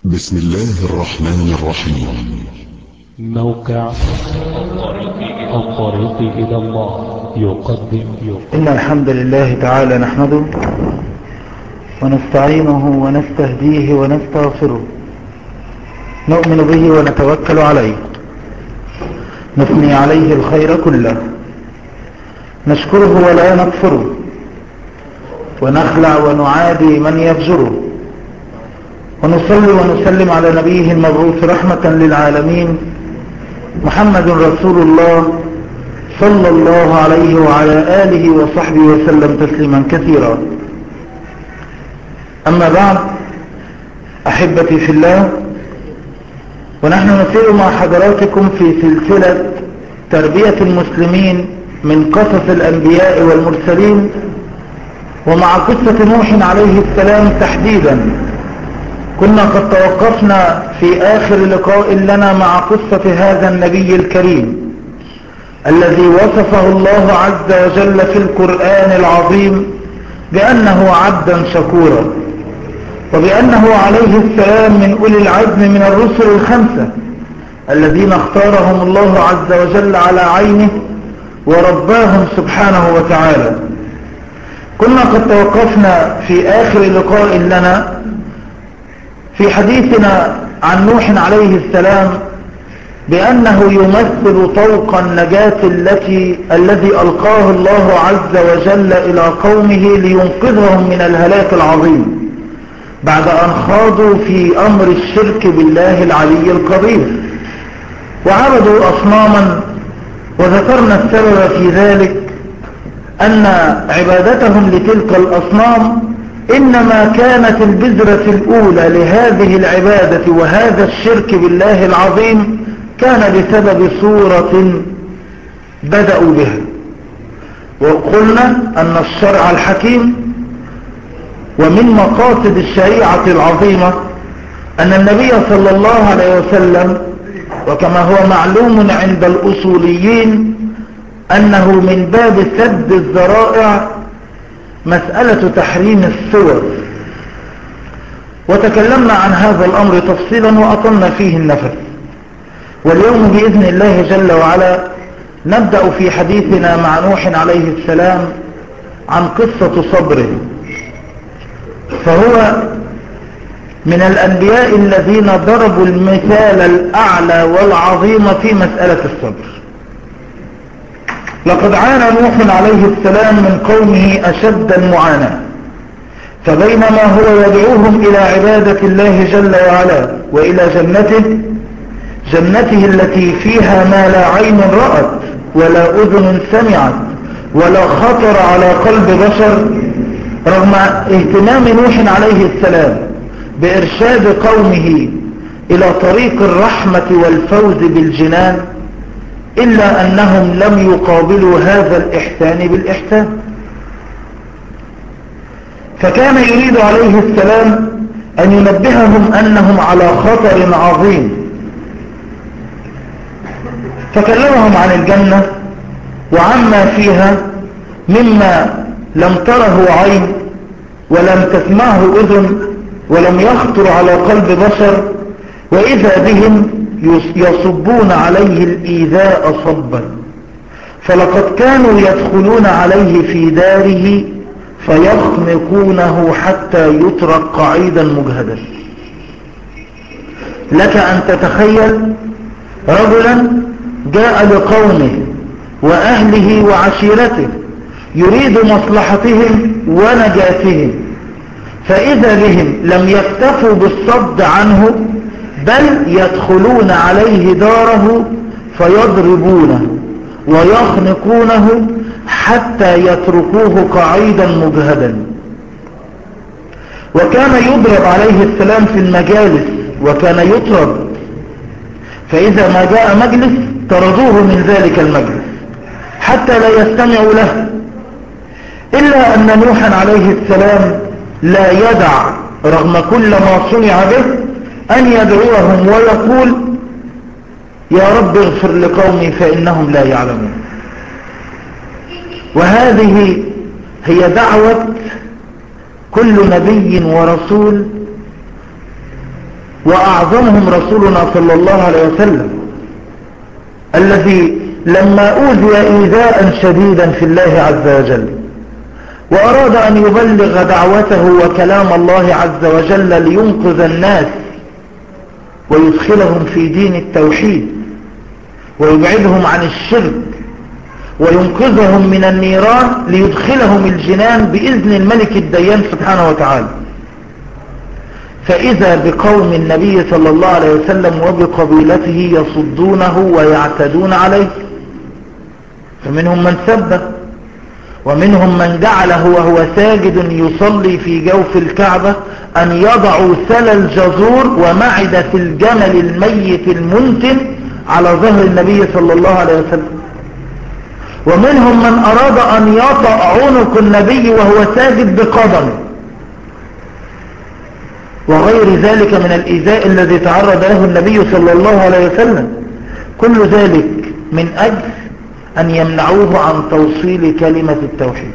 بسم الله الرحمن الرحيم موقع الطريق إلى الله يقدم إن الحمد لله تعالى نحمده ونستعينه ونستهديه ونستغفره نؤمن به ونتوكل عليه نثني عليه الخير كله نشكره ولا نكفره ونخلع ونعادي من يفجره ونصلي ونسلم على نبيه المبعوث رحمة للعالمين محمد رسول الله صلى الله عليه وعلى آله وصحبه وسلم تسليما كثيرا أما بعد أحبتي في الله ونحن نسير مع حضراتكم في سلسلة تربية المسلمين من قصص الأنبياء والمرسلين ومع قصة نوح عليه السلام تحديدا كنا قد توقفنا في آخر لقاء لنا مع قصة هذا النبي الكريم الذي وصفه الله عز وجل في القرآن العظيم بأنه عبدا شكورا وبأنه عليه السلام من أولي العزم من الرسل الخمسة الذين اختارهم الله عز وجل على عينه ورباهم سبحانه وتعالى كنا قد توقفنا في آخر لقاء لنا في حديثنا عن نوح عليه السلام بأنه يمثل طوق النجاة التي الذي ألقاه الله عز وجل إلى قومه لينقذهم من الهلاك العظيم بعد أن خاضوا في أمر الشرك بالله العلي القدير وعبدوا أصناما وذكرنا السبب في ذلك أن عبادتهم لتلك الأصنام إنما كانت البذرة الأولى لهذه العبادة وهذا الشرك بالله العظيم كان بسبب صورة بدأوا بها وقلنا أن الشرع الحكيم ومن مقاصد الشريعة العظيمة أن النبي صلى الله عليه وسلم وكما هو معلوم عند الأصوليين أنه من باب سد الذرائع مسألة تحريم الصور وتكلمنا عن هذا الأمر تفصيلا وأطلنا فيه النفس واليوم بإذن الله جل وعلا نبدأ في حديثنا مع نوح عليه السلام عن قصة صبره فهو من الأنبياء الذين ضربوا المثال الأعلى والعظيم في مسألة الصبر لقد عانى نوح عليه السلام من قومه أشد المعاناة فبينما هو يدعوهم إلى عبادة الله جل وعلا وإلى جنته جنته التي فيها ما لا عين رأت ولا أذن سمعت ولا خطر على قلب بشر رغم اهتمام نوح عليه السلام بإرشاد قومه إلى طريق الرحمة والفوز بالجنان إلا أنهم لم يقابلوا هذا الإحسان بالإحسان فكان يريد عليه السلام أن ينبههم أنهم على خطر عظيم فكلمهم عن الجنة وعما فيها مما لم تره عين ولم تسمعه أذن ولم يخطر على قلب بشر وإذا بهم يصبون عليه الإيذاء صبا فلقد كانوا يدخلون عليه في داره فيخنقونه حتى يترك قعيدا مجهدا لك أن تتخيل رجلا جاء لقومه وأهله وعشيرته يريد مصلحتهم ونجاتهم فإذا بهم لم يكتفوا بالصد عنه بل يدخلون عليه داره فيضربونه ويخنقونه حتى يتركوه قعيدا مجهدا وكان يضرب عليه السلام في المجالس وكان يطرد فإذا ما جاء مجلس طردوه من ذلك المجلس حتى لا يستمعوا له إلا أن نوحا عليه السلام لا يدع رغم كل ما صنع به أن يدعوهم ويقول يا رب اغفر لقومي فإنهم لا يعلمون وهذه هي دعوة كل نبي ورسول وأعظمهم رسولنا صلى الله عليه وسلم الذي لما أوذي إيذاء شديدا في الله عز وجل وأراد أن يبلغ دعوته وكلام الله عز وجل لينقذ الناس ويدخلهم في دين التوحيد ويبعدهم عن الشرك وينقذهم من النيران ليدخلهم الجنان بإذن الملك الديان سبحانه وتعالى فإذا بقوم النبي صلى الله عليه وسلم وبقبيلته يصدونه ويعتدون عليه فمنهم من سبه ومنهم من جعله وهو ساجد يصلي في جوف الكعبة أن يضعوا سل الجزور ومعدة الجمل الميت المنتن على ظهر النبي صلى الله عليه وسلم ومنهم من أراد أن يطأ عنق النبي وهو ساجد بقدمه وغير ذلك من الإيذاء الذي تعرض له النبي صلى الله عليه وسلم كل ذلك من أجل أن يمنعوه عن توصيل كلمة التوحيد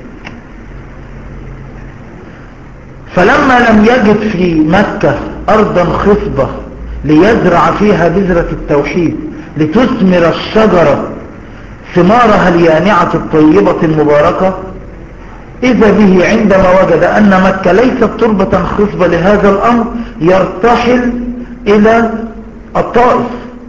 فلما لم يجد في مكة أرضا خصبة ليزرع فيها بذرة التوحيد لتثمر الشجرة ثمارها اليانعة الطيبة المباركة إذا به عندما وجد أن مكة ليست تربة خصبة لهذا الأمر يرتحل إلى الطائف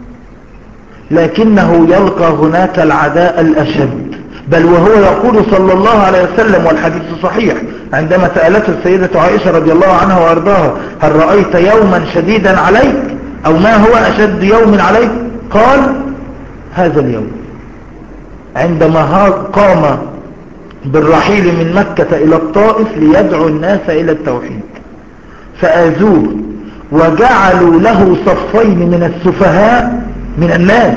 لكنه يلقى هناك العداء الأشد بل وهو يقول صلى الله عليه وسلم والحديث صحيح عندما سألته السيدة عائشة رضي الله عنها وارضاها هل رأيت يوما شديدا عليك أو ما هو أشد يوم عليك قال هذا اليوم عندما قام بالرحيل من مكة إلى الطائف ليدعو الناس إلى التوحيد فآذوه وجعلوا له صفين من السفهاء من الناس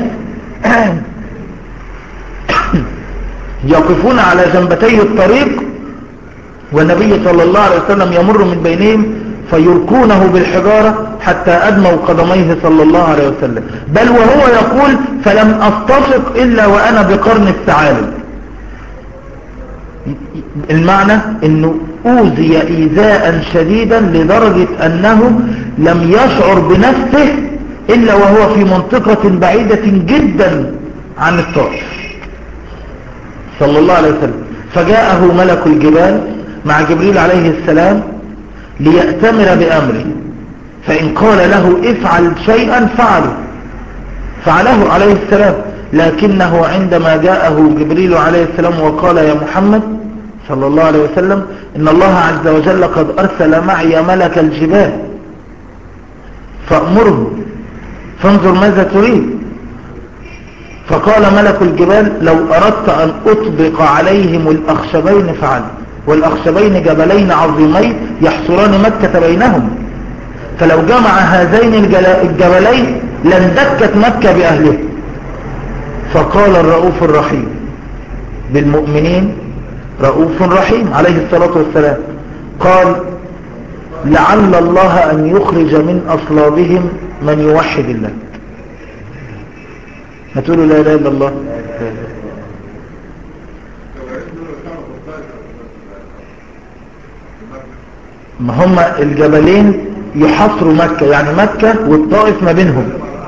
يقفون على جنبتي الطريق والنبي صلى الله عليه وسلم يمر من بينهم فيركونه بالحجارة حتى أدموا قدميه صلى الله عليه وسلم بل وهو يقول فلم أستفق إلا وأنا بقرن الثعالب المعنى أنه أوذي إيذاء شديدا لدرجة أنه لم يشعر بنفسه إلا وهو في منطقة بعيدة جدا عن الطائف صلى الله عليه وسلم فجاءه ملك الجبال مع جبريل عليه السلام ليأتمر بأمره فإن قال له افعل شيئا فعله فعله عليه السلام لكنه عندما جاءه جبريل عليه السلام وقال يا محمد صلى الله عليه وسلم إن الله عز وجل قد أرسل معي ملك الجبال فأمره فانظر ماذا تريد فقال ملك الجبال لو أردت أن أطبق عليهم الأخشبين فعل والأخشبين جبلين عظيمين يحصران مكة بينهم فلو جمع هذين الجبلين لاندكت مكة بأهله فقال الرؤوف الرحيم بالمؤمنين رؤوف رحيم عليه الصلاة والسلام قال لعل الله أن يخرج من أصلابهم من يوحد الله ما تقولوا لا إله إلا الله ما هم الجبلين يحصروا مكة يعني مكة والطائف ما بينهم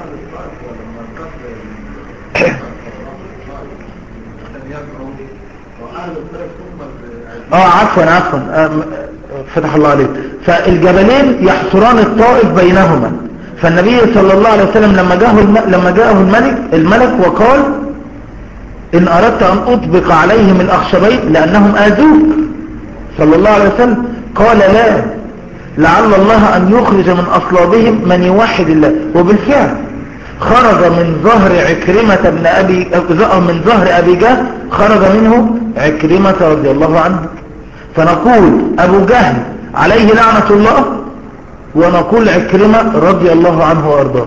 اه عفوا عفوا آه فتح الله عليك فالجبلين يحصران الطائف بينهما فالنبي صلى الله عليه وسلم لما جاءه الم... لما جاءه الملك الملك وقال ان اردت ان اطبق عليهم الاخشبين لانهم اذوك صلى الله عليه وسلم قال لا لعل الله ان يخرج من اصلابهم من يوحد الله وبالفعل خرج من ظهر عكرمة بن أبي من ظهر أبي جهل خرج منه عكرمة رضي الله عنه فنقول أبو جهل عليه لعنة الله ونقول عكرمة رضي الله عنه وأرضاه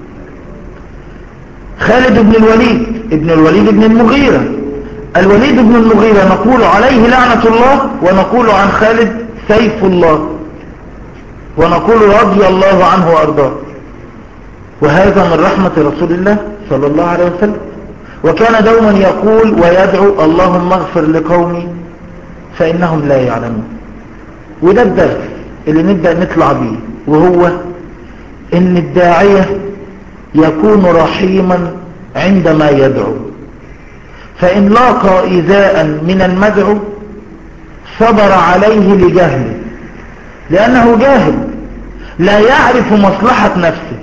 خالد بن الوليد ابن الوليد بن المغيرة الوليد بن المغيرة نقول عليه لعنة الله ونقول عن خالد سيف الله ونقول رضي الله عنه وأرضاه وهذا من رحمة رسول الله صلى الله عليه وسلم وكان دوما يقول ويدعو اللهم اغفر لقومي فإنهم لا يعلمون وده الدرس اللي نبدأ نطلع بيه وهو ان الداعية يكون رحيما عندما يدعو فإن لاقى إيذاء من المدعو صبر عليه لجهله لأنه جاهل لا يعرف مصلحة نفسه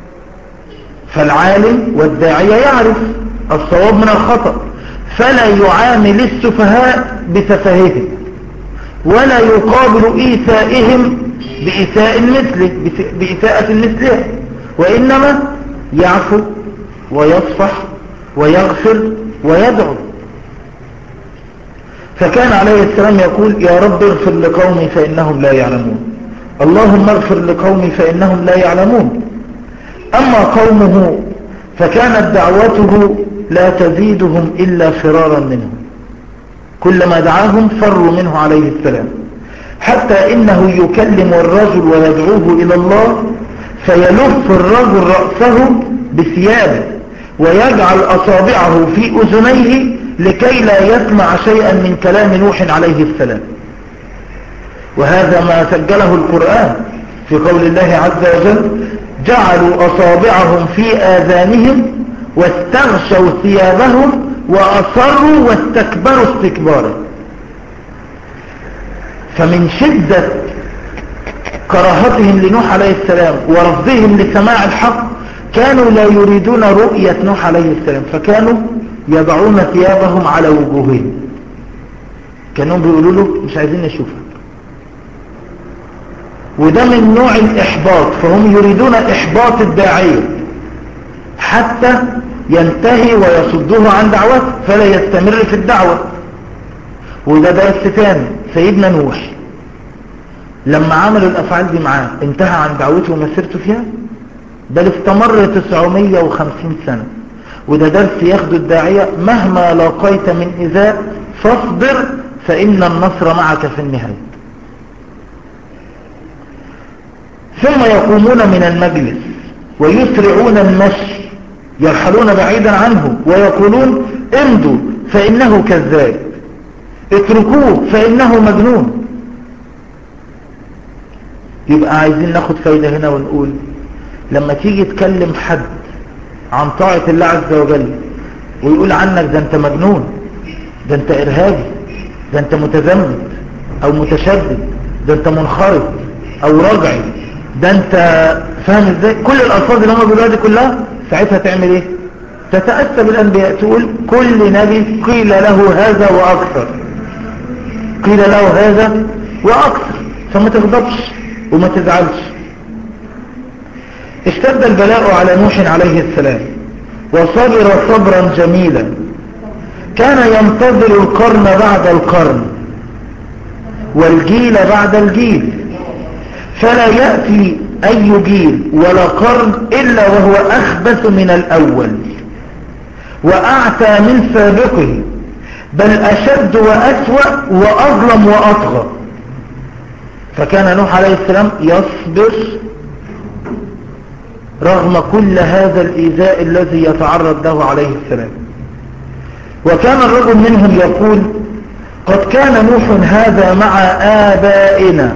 فالعالم والداعية يعرف الصواب من الخطأ فلا يعامل السفهاء بسفههم ولا يقابل إيثائهم بإساءة مثله بإساءة مثلها وإنما يعفو ويصفح ويغفر ويدعو فكان عليه السلام يقول يا رب اغفر لقومي فإنهم لا يعلمون اللهم اغفر لقومي فإنهم لا يعلمون أما قومه فكانت دعوته لا تزيدهم إلا فرارا منه كلما دعاهم فروا منه عليه السلام حتى إنه يكلم الرجل ويدعوه إلى الله فيلف الرجل رأسه بثيابه ويجعل أصابعه في أذنيه لكي لا يسمع شيئا من كلام نوح عليه السلام وهذا ما سجله القرآن في قول الله عز وجل جعلوا أصابعهم في آذانهم واستغشوا ثيابهم وأصروا واستكبروا استكبارا فمن شدة كراهتهم لنوح عليه السلام ورفضهم لسماع الحق كانوا لا يريدون رؤية نوح عليه السلام فكانوا يضعون ثيابهم على وجوههم كانوا بيقولوا له مش عايزين نشوفك وده من نوع الإحباط فهم يريدون إحباط الداعية حتى ينتهي ويصده عن دعوته فلا يستمر في الدعوة وده درس ثاني سيدنا نوح لما عملوا الأفعال دي معاه انتهى عن دعوته ومسيرته فيها بل استمر 950 سنة وده درس ياخده الداعية مهما لاقيت من إذاء فاصبر فإن النصر معك في النهاية ثم يقومون من المجلس ويسرعون المشي يرحلون بعيدا عنه ويقولون امضوا فإنه كذاب اتركوه فإنه مجنون يبقى عايزين ناخد فايدة هنا ونقول لما تيجي تكلم حد عن طاعة الله عز وجل ويقول عنك ده انت مجنون ده انت ارهابي ده انت متزمت او متشدد ده انت منخرط او رجعي ده انت فاهم ازاي كل الالفاظ اللي هم بيقولوها دي كلها ساعتها تعمل ايه تتأسى بالانبياء تقول كل نبي قيل له هذا واكثر قيل له هذا واكثر فما تغضبش وما تزعلش اشتد البلاء على نوح عليه السلام وصبر صبرا جميلا كان ينتظر القرن بعد القرن والجيل بعد الجيل فلا يأتي أي جيل ولا قرن إلا وهو أخبث من الأول وأعتى من سابقه بل أشد وأسوأ وأظلم وأطغى فكان نوح عليه السلام يصبر رغم كل هذا الإيذاء الذي يتعرض له عليه السلام وكان الرجل منهم يقول قد كان نوح هذا مع آبائنا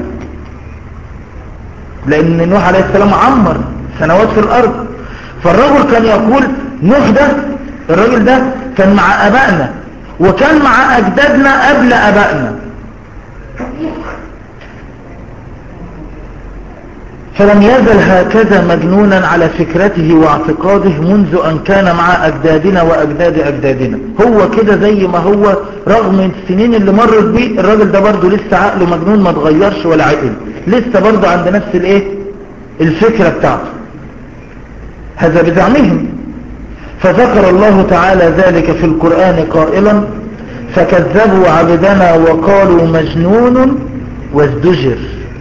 لأن نوح عليه السلام عمر سنوات في الأرض فالرجل كان يقول نوح ده الرجل ده كان مع أبائنا وكان مع أجدادنا قبل أبائنا فلم يزل هكذا مجنونا على فكرته واعتقاده منذ أن كان مع أجدادنا وأجداد أجدادنا هو كده زي ما هو رغم السنين اللي مرت بيه الراجل ده برضه لسه عقله مجنون ما تغيرش ولا عقل لسه برضه عند نفس الايه الفكرة بتاعته هذا بزعمهم فذكر الله تعالى ذلك في القرآن قائلا فكذبوا عبدنا وقالوا مجنون وازدجر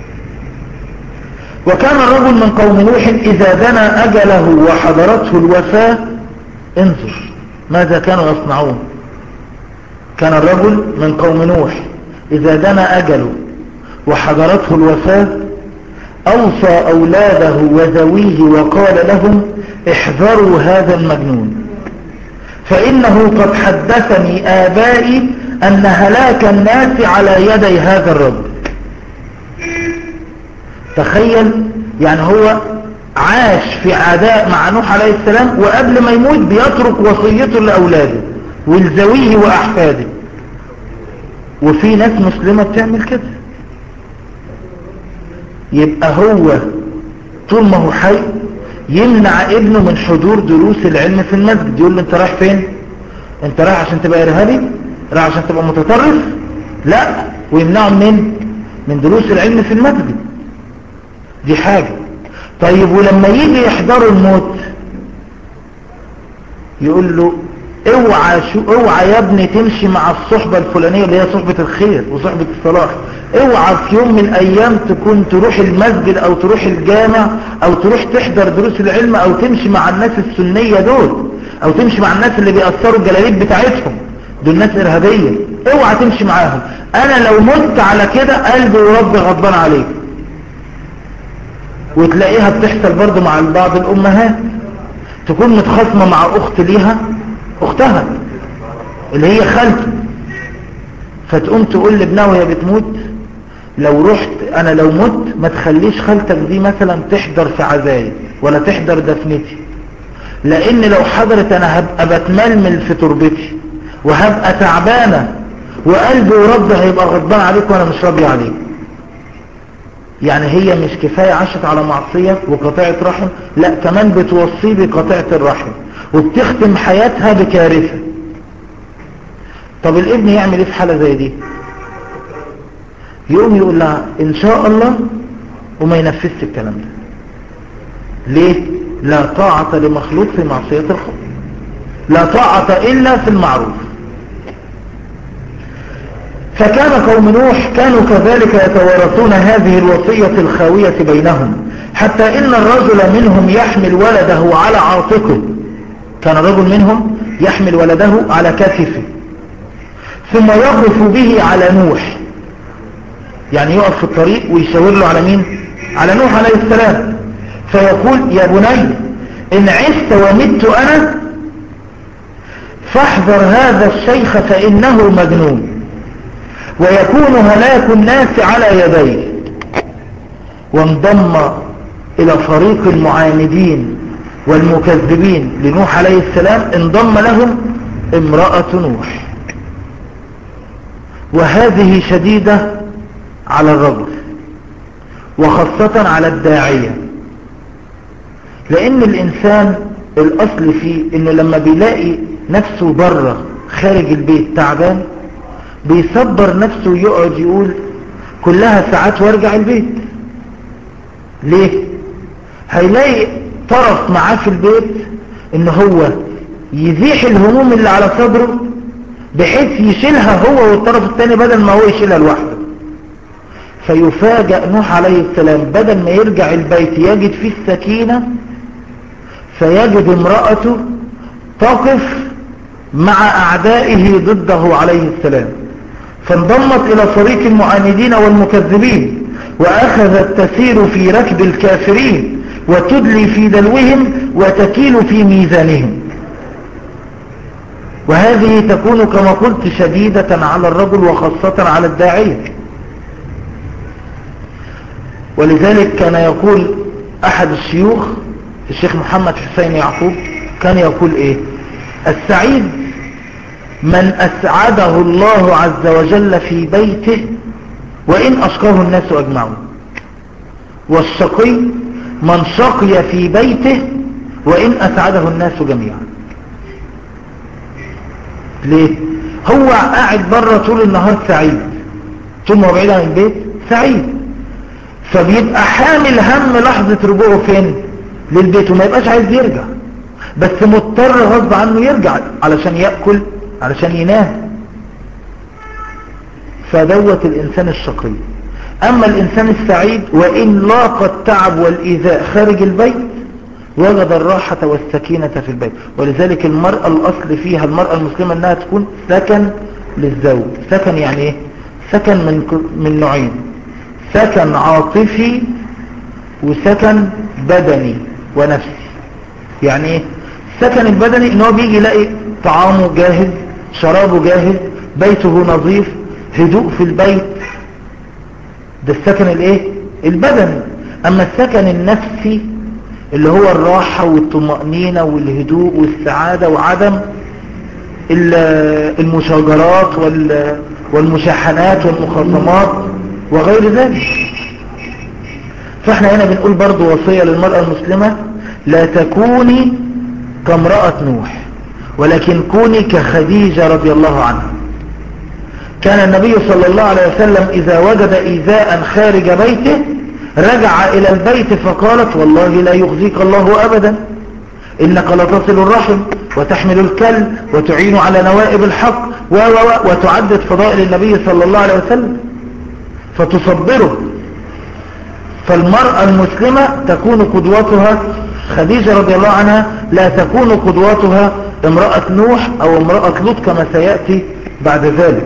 وكان الرجل من قوم نوح إذا دنا أجله وحضرته الوفاة انظر ماذا كانوا يصنعون كان الرجل من قوم نوح إذا دنا أجله وحضرته الوفاة أوصى أولاده وذويه وقال لهم احذروا هذا المجنون فإنه قد حدثني آبائي أن هلاك الناس على يدي هذا الرجل تخيل يعني هو عاش في عداء مع نوح عليه السلام وقبل ما يموت بيترك وصيته لأولاده ولزويه وأحفاده وفي ناس مسلمة بتعمل كده يبقى هو طول ما هو حي يمنع ابنه من حضور دروس العلم في المسجد يقول له انت رايح فين انت رايح عشان تبقى ارهابي رايح عشان تبقى متطرف لا ويمنعه من من دروس العلم في المسجد دي حاجة طيب ولما يجي يحضروا الموت يقول له اوعى شو اوعى يا ابني تمشي مع الصحبة الفلانية اللي هي صحبة الخير وصحبة الصلاح اوعى في يوم من الايام تكون تروح المسجد او تروح الجامع او تروح تحضر دروس العلم او تمشي مع الناس السنية دول او تمشي مع الناس اللي بيأثروا الجلاليب بتاعتهم دول ناس ارهابية اوعى تمشي معاهم انا لو مت على كده قلبي وربي غضبان عليك وتلاقيها بتحصل برضو مع بعض الامهات تكون متخاصمة مع اخت ليها اختها اللي هي خالته فتقوم تقول لابنها وهي بتموت لو رحت انا لو مت ما تخليش خالتك دي مثلا تحضر في عزاي ولا تحضر دفنتي لان لو حضرت انا هبقى بتململ في تربتي وهبقى تعبانة وقلبي وربي هيبقى غضبان عليك وانا مش راضي عليك يعني هي مش كفاية عاشت على معصية وقطعت رحم لا كمان بتوصي بقطعة الرحم وبتختم حياتها بكارثة طب الابن يعمل ايه في حالة زي دي يقوم يقول لها ان شاء الله وما ينفذش الكلام ده ليه لا طاعة لمخلوق في معصية الخلق لا طاعة الا في المعروف فكان قوم نوح كانوا كذلك يتوارثون هذه الوصية الخاوية بينهم حتى إن الرجل منهم يحمل ولده على عاتقه كان رجل منهم يحمل ولده على كتفه ثم يقف به على نوح يعني يقف في الطريق ويشاور له على مين على نوح عليه السلام فيقول يا بني إن عشت ومت أنا فاحذر هذا الشيخ فإنه مجنون ويكون هلاك الناس على يديه وانضم إلى فريق المعاندين والمكذبين لنوح عليه السلام انضم لهم امرأة نوح وهذه شديدة على الرجل وخاصة على الداعية لأن الإنسان الأصل فيه إنه لما بيلاقي نفسه بره خارج البيت تعبان بيصبر نفسه ويقعد يقول كلها ساعات وارجع البيت ليه هيلاقي طرف معاه في البيت ان هو يزيح الهموم اللي على صدره بحيث يشيلها هو والطرف الثاني بدل ما هو يشيلها لوحده فيفاجأ نوح عليه السلام بدل ما يرجع البيت يجد فيه السكينة فيجد امرأته تقف مع أعدائه ضده عليه السلام فانضمت إلى فريق المعاندين والمكذبين وأخذت تسير في ركب الكافرين وتدلي في دلوهم وتكيل في ميزانهم وهذه تكون كما قلت شديدة على الرجل وخاصة على الداعية ولذلك كان يقول أحد الشيوخ الشيخ محمد حسين يعقوب كان يقول إيه السعيد من أسعده الله عز وجل في بيته وإن أشقاه الناس أجمعون والشقي من شقي في بيته وإن أسعده الناس جميعا ليه هو قاعد بره طول النهار سعيد طول ما هو بعيد عن البيت سعيد فبيبقى حامل هم لحظة رجوعه فين للبيت وما يبقاش عايز يرجع بس مضطر غصب عنه يرجع علشان يأكل علشان ينام فدوت الإنسان الشقي أما الإنسان السعيد وإن لاقى التعب والإيذاء خارج البيت وجد الراحة والسكينة في البيت ولذلك المرأة الأصل فيها المرأة المسلمة أنها تكون سكن للزوج سكن يعني إيه سكن من, من نوعين سكن عاطفي وسكن بدني ونفسي يعني ايه السكن البدني ان هو بيجي يلاقي طعامه جاهز شرابه جاهز بيته نظيف هدوء في البيت ده السكن الايه البدني اما السكن النفسي اللي هو الراحة والطمأنينة والهدوء والسعادة وعدم المشاجرات والمشاحنات والمخاصمات وغير ذلك فاحنا هنا بنقول برضو وصية للمرأة المسلمة لا تكوني كامرأة نوح ولكن كوني كخديجة رضي الله عنها كان النبي صلى الله عليه وسلم إذا وجد إيذاء خارج بيته رجع إلى البيت فقالت والله لا يخزيك الله أبدا إنك لتصل الرحم وتحمل الكل وتعين على نوائب الحق و و وتعدد فضائل النبي صلى الله عليه وسلم فتصبره فالمرأة المسلمة تكون قدوتها خديجة رضي الله عنها لا تكون قدوتها امرأة نوح او امرأة لوط كما سيأتي بعد ذلك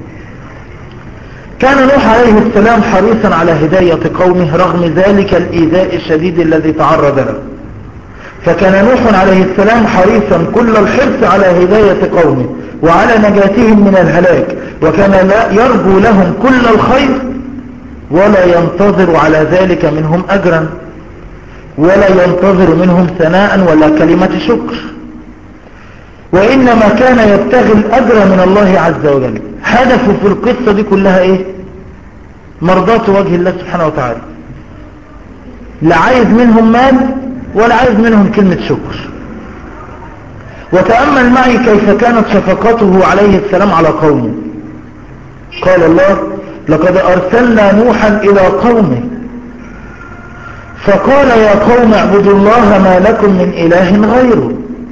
كان نوح عليه السلام حريصا على هداية قومه رغم ذلك الإيذاء الشديد الذي تعرض له فكان نوح عليه السلام حريصا كل الحرص على هداية قومه وعلى نجاتهم من الهلاك وكان لا يرجو لهم كل الخير ولا ينتظر على ذلك منهم أجرا ولا ينتظر منهم ثناء ولا كلمة شكر وإنما كان يبتغي الأجر من الله عز وجل هدفه في القصة دي كلها إيه مرضاة وجه الله سبحانه وتعالى لا عايز منهم مال ولا عايز منهم كلمة شكر وتأمل معي كيف كانت شفقته عليه السلام على قومه قال الله لقد أرسلنا نوحا إلى قومه فقال يا قوم اعبدوا الله ما لكم من إله غيره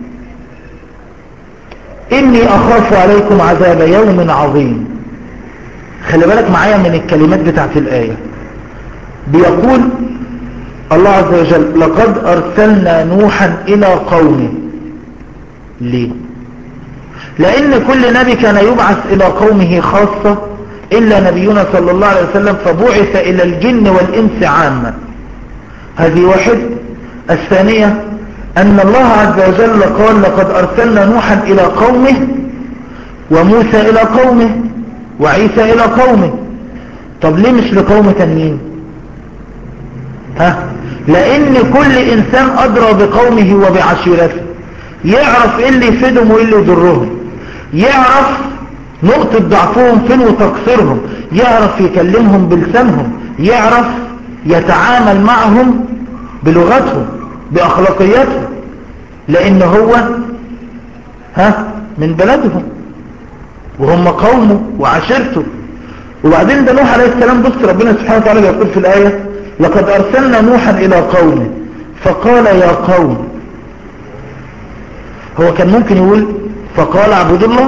إني أخاف عليكم عذاب يوم عظيم خلي بالك معايا من الكلمات بتاعت الآية بيقول الله عز وجل لقد أرسلنا نوحا إلى قومه ليه لأن كل نبي كان يبعث إلى قومه خاصة إلا نبينا صلى الله عليه وسلم فبعث إلى الجن والإنس عامة هذه واحد الثانية أن الله عز وجل قال لقد أرسلنا نوحا إلى قومه وموسى إلى قومه وعيسى إلى قومه طب ليه مش لقوم تانيين ها لأن كل إنسان أدرى بقومه وبعشيرته يعرف إيه اللي يفيدهم وإيه اللي يضرهم يعرف نقطة ضعفهم فين وتقصيرهم يعرف يكلمهم بلسانهم يعرف يتعامل معهم بلغتهم بأخلاقياتهم لأن هو ها من بلدهم وهم قومه وعشيرته وبعدين ده نوح عليه السلام بص ربنا سبحانه وتعالى يقول في الآية لقد أرسلنا نوحا إلى قومه فقال يا قوم هو كان ممكن يقول فقال اعبدوا الله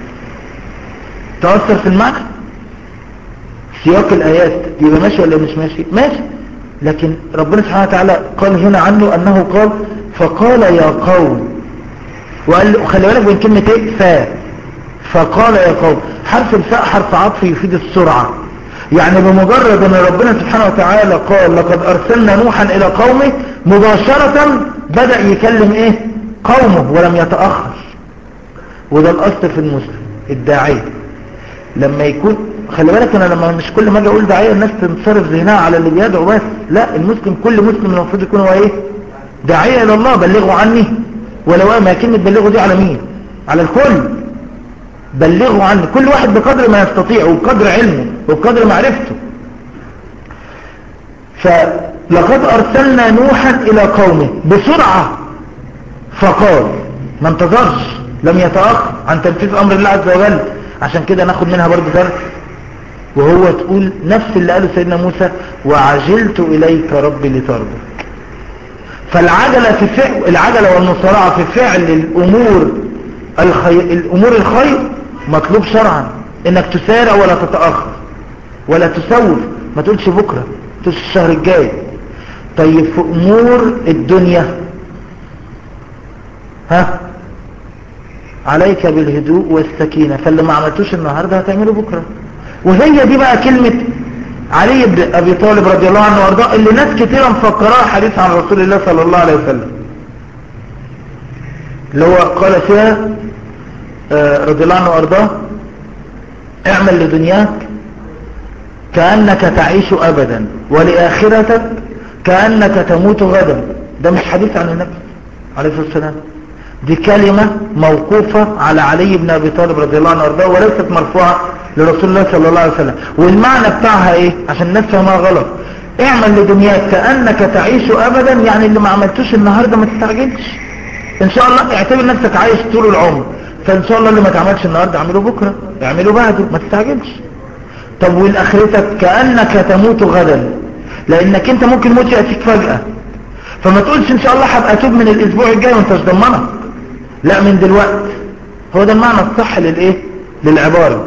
تأثر في المعنى سياق الآيات يبقى ماشي ولا مش ماشي ماشي لكن ربنا سبحانه وتعالى قال هنا عنه أنه قال فقال يا قوم وقال خلي بالك بين كلمة ايه فا فقال يا قوم حرف الفاء حرف عطف يفيد السرعة يعني بمجرد ان ربنا سبحانه وتعالى قال لقد ارسلنا نوحا الى قومه مباشرة بدأ يكلم ايه قومه ولم يتأخر وده الاصل في المسلم الداعية لما يكون خلي بالك انا لما مش كل ما اجي اقول داعيه الناس تنصرف ذهنها على اللي بيدعو بس لا المسلم كل مسلم المفروض يكون هو ايه داعيه الى الله بلغوا عني ولو ما كلمه بلغوا دي على مين على الكل بلغوا عني كل واحد بقدر ما يستطيع وبقدر علمه وبقدر معرفته فلقد ارسلنا نوحا الى قومه بسرعه فقال ما انتظرش لم يتاخر عن تنفيذ امر الله عز وجل عشان كده ناخد منها برضه درس وهو تقول نفس اللي قاله سيدنا موسى وعجلت إليك ربي لترضى فالعجلة في فعل العجلة والمصارعة في فعل الأمور الخير الأمور الخير مطلوب شرعا انك تسارع ولا تتأخر ولا تسوف ما تقولش بكرة تقولش الشهر الجاي طيب في أمور الدنيا ها عليك بالهدوء والسكينة فاللي ما عملتوش النهاردة هتعمله بكرة وهي دي بقى كلمة علي بن أبي طالب رضي الله عنه وارضاه اللي ناس كتيرا مفكراها حديث عن رسول الله صلى الله عليه وسلم اللي هو قال فيها آه رضي الله عنه وارضاه اعمل لدنياك كأنك تعيش أبدا ولآخرتك كأنك تموت غدا ده مش حديث عن النبي عليه الصلاة والسلام دي كلمة موقوفة على علي بن أبي طالب رضي الله عنه وارضاه وليست مرفوعة لرسول الله صلى الله عليه وسلم والمعنى بتاعها ايه عشان الناس فهمها غلط اعمل لدنياك كأنك تعيش أبدا يعني اللي ما عملتوش النهاردة ما تستعجلش ان شاء الله اعتبر نفسك عايش طول العمر فان شاء الله اللي ما تعملش النهاردة اعمله بكرة اعمله بعده ما تستعجلش طب والاخرتك كأنك تموت غدا لانك انت ممكن موت يأتيك فجأة فما تقولش ان شاء الله هبقى اتوب من الاسبوع الجاي وانت مش ضمنك لا من دلوقتي هو ده المعنى الصح للايه للعبارة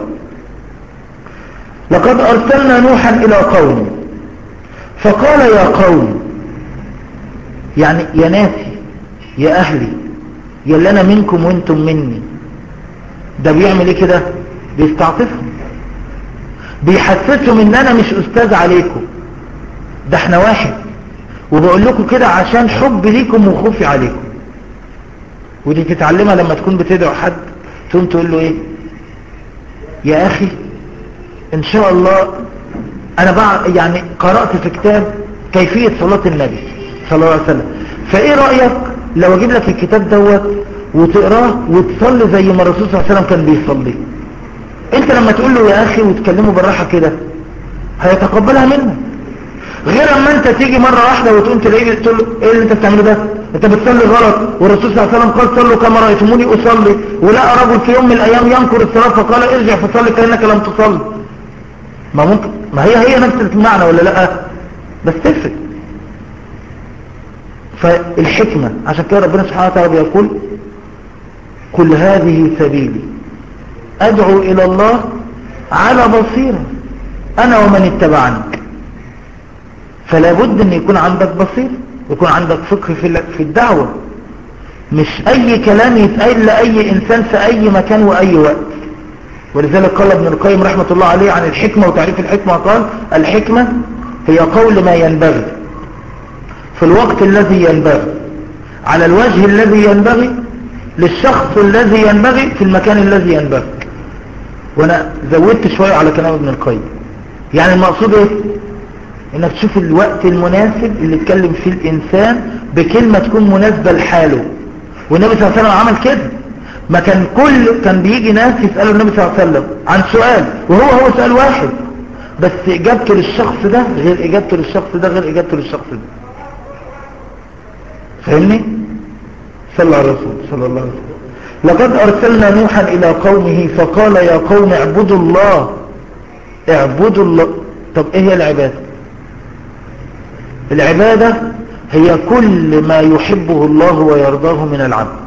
لقد ارسلنا نوحا الى قومه فقال يا قوم يعني يا ناسي يا اهلي يا اللي انا منكم وانتم مني ده بيعمل ايه كده بيستعطفهم بيحسسهم ان انا مش استاذ عليكم ده احنا واحد وبقول لكم كده عشان حب ليكم وخوفي عليكم ودي تتعلمها لما تكون بتدعو حد تقوم تقول له ايه يا اخي ان شاء الله انا بقى يعني قرأت في كتاب كيفية صلاة النبي صلى الله عليه وسلم فايه رأيك لو اجيب لك الكتاب دوت وتقراه وتصلي زي ما الرسول صلى الله عليه وسلم كان بيصلي انت لما تقول له يا اخي وتكلمه بالراحة كده هيتقبلها منك غير اما انت تيجي مرة واحدة وتقوم تلاقيه تقول له ايه اللي انت بتعمله ده انت بتصلي غلط والرسول صلى الله عليه وسلم قال صلوا كما رأيتموني اصلي ولقى رجل في يوم من الايام ينكر الصلاة فقال ارجع فصلي كأنك لم تصلي ما ممكن ما هي هي نفس المعنى ولا لا بس تفرق فالحكمة عشان كده ربنا سبحانه وتعالى بيقول كل هذه سبيلي ادعو الى الله على بصيرة انا ومن اتبعني فلا بد ان يكون عندك بصير يكون عندك فقه في في الدعوة مش اي كلام يتقال لاي انسان في اي مكان واي وقت ولذلك قال ابن القيم رحمة الله عليه عن الحكمة وتعريف الحكمة قال الحكمة هي قول ما ينبغي في الوقت الذي ينبغي على الوجه الذي ينبغي للشخص الذي ينبغي في المكان الذي ينبغي وانا زودت شوية على كلام ابن القيم يعني المقصود ايه انك تشوف الوقت المناسب اللي تكلم فيه الانسان بكلمة تكون مناسبة لحاله والنبي صلى الله عليه وسلم عمل كده ما كان كل كان بيجي ناس يسألوا النبي صلى الله عليه وسلم عن سؤال وهو هو سؤال واحد بس اجابته للشخص ده غير اجابته للشخص ده غير اجابته للشخص ده فاهمني صلى على الرسول صلى الله عليه وسلم لقد ارسلنا نوحا الى قومه فقال يا قوم اعبدوا الله اعبدوا الله طب ايه هي العبادة العبادة هي كل ما يحبه الله ويرضاه من العبد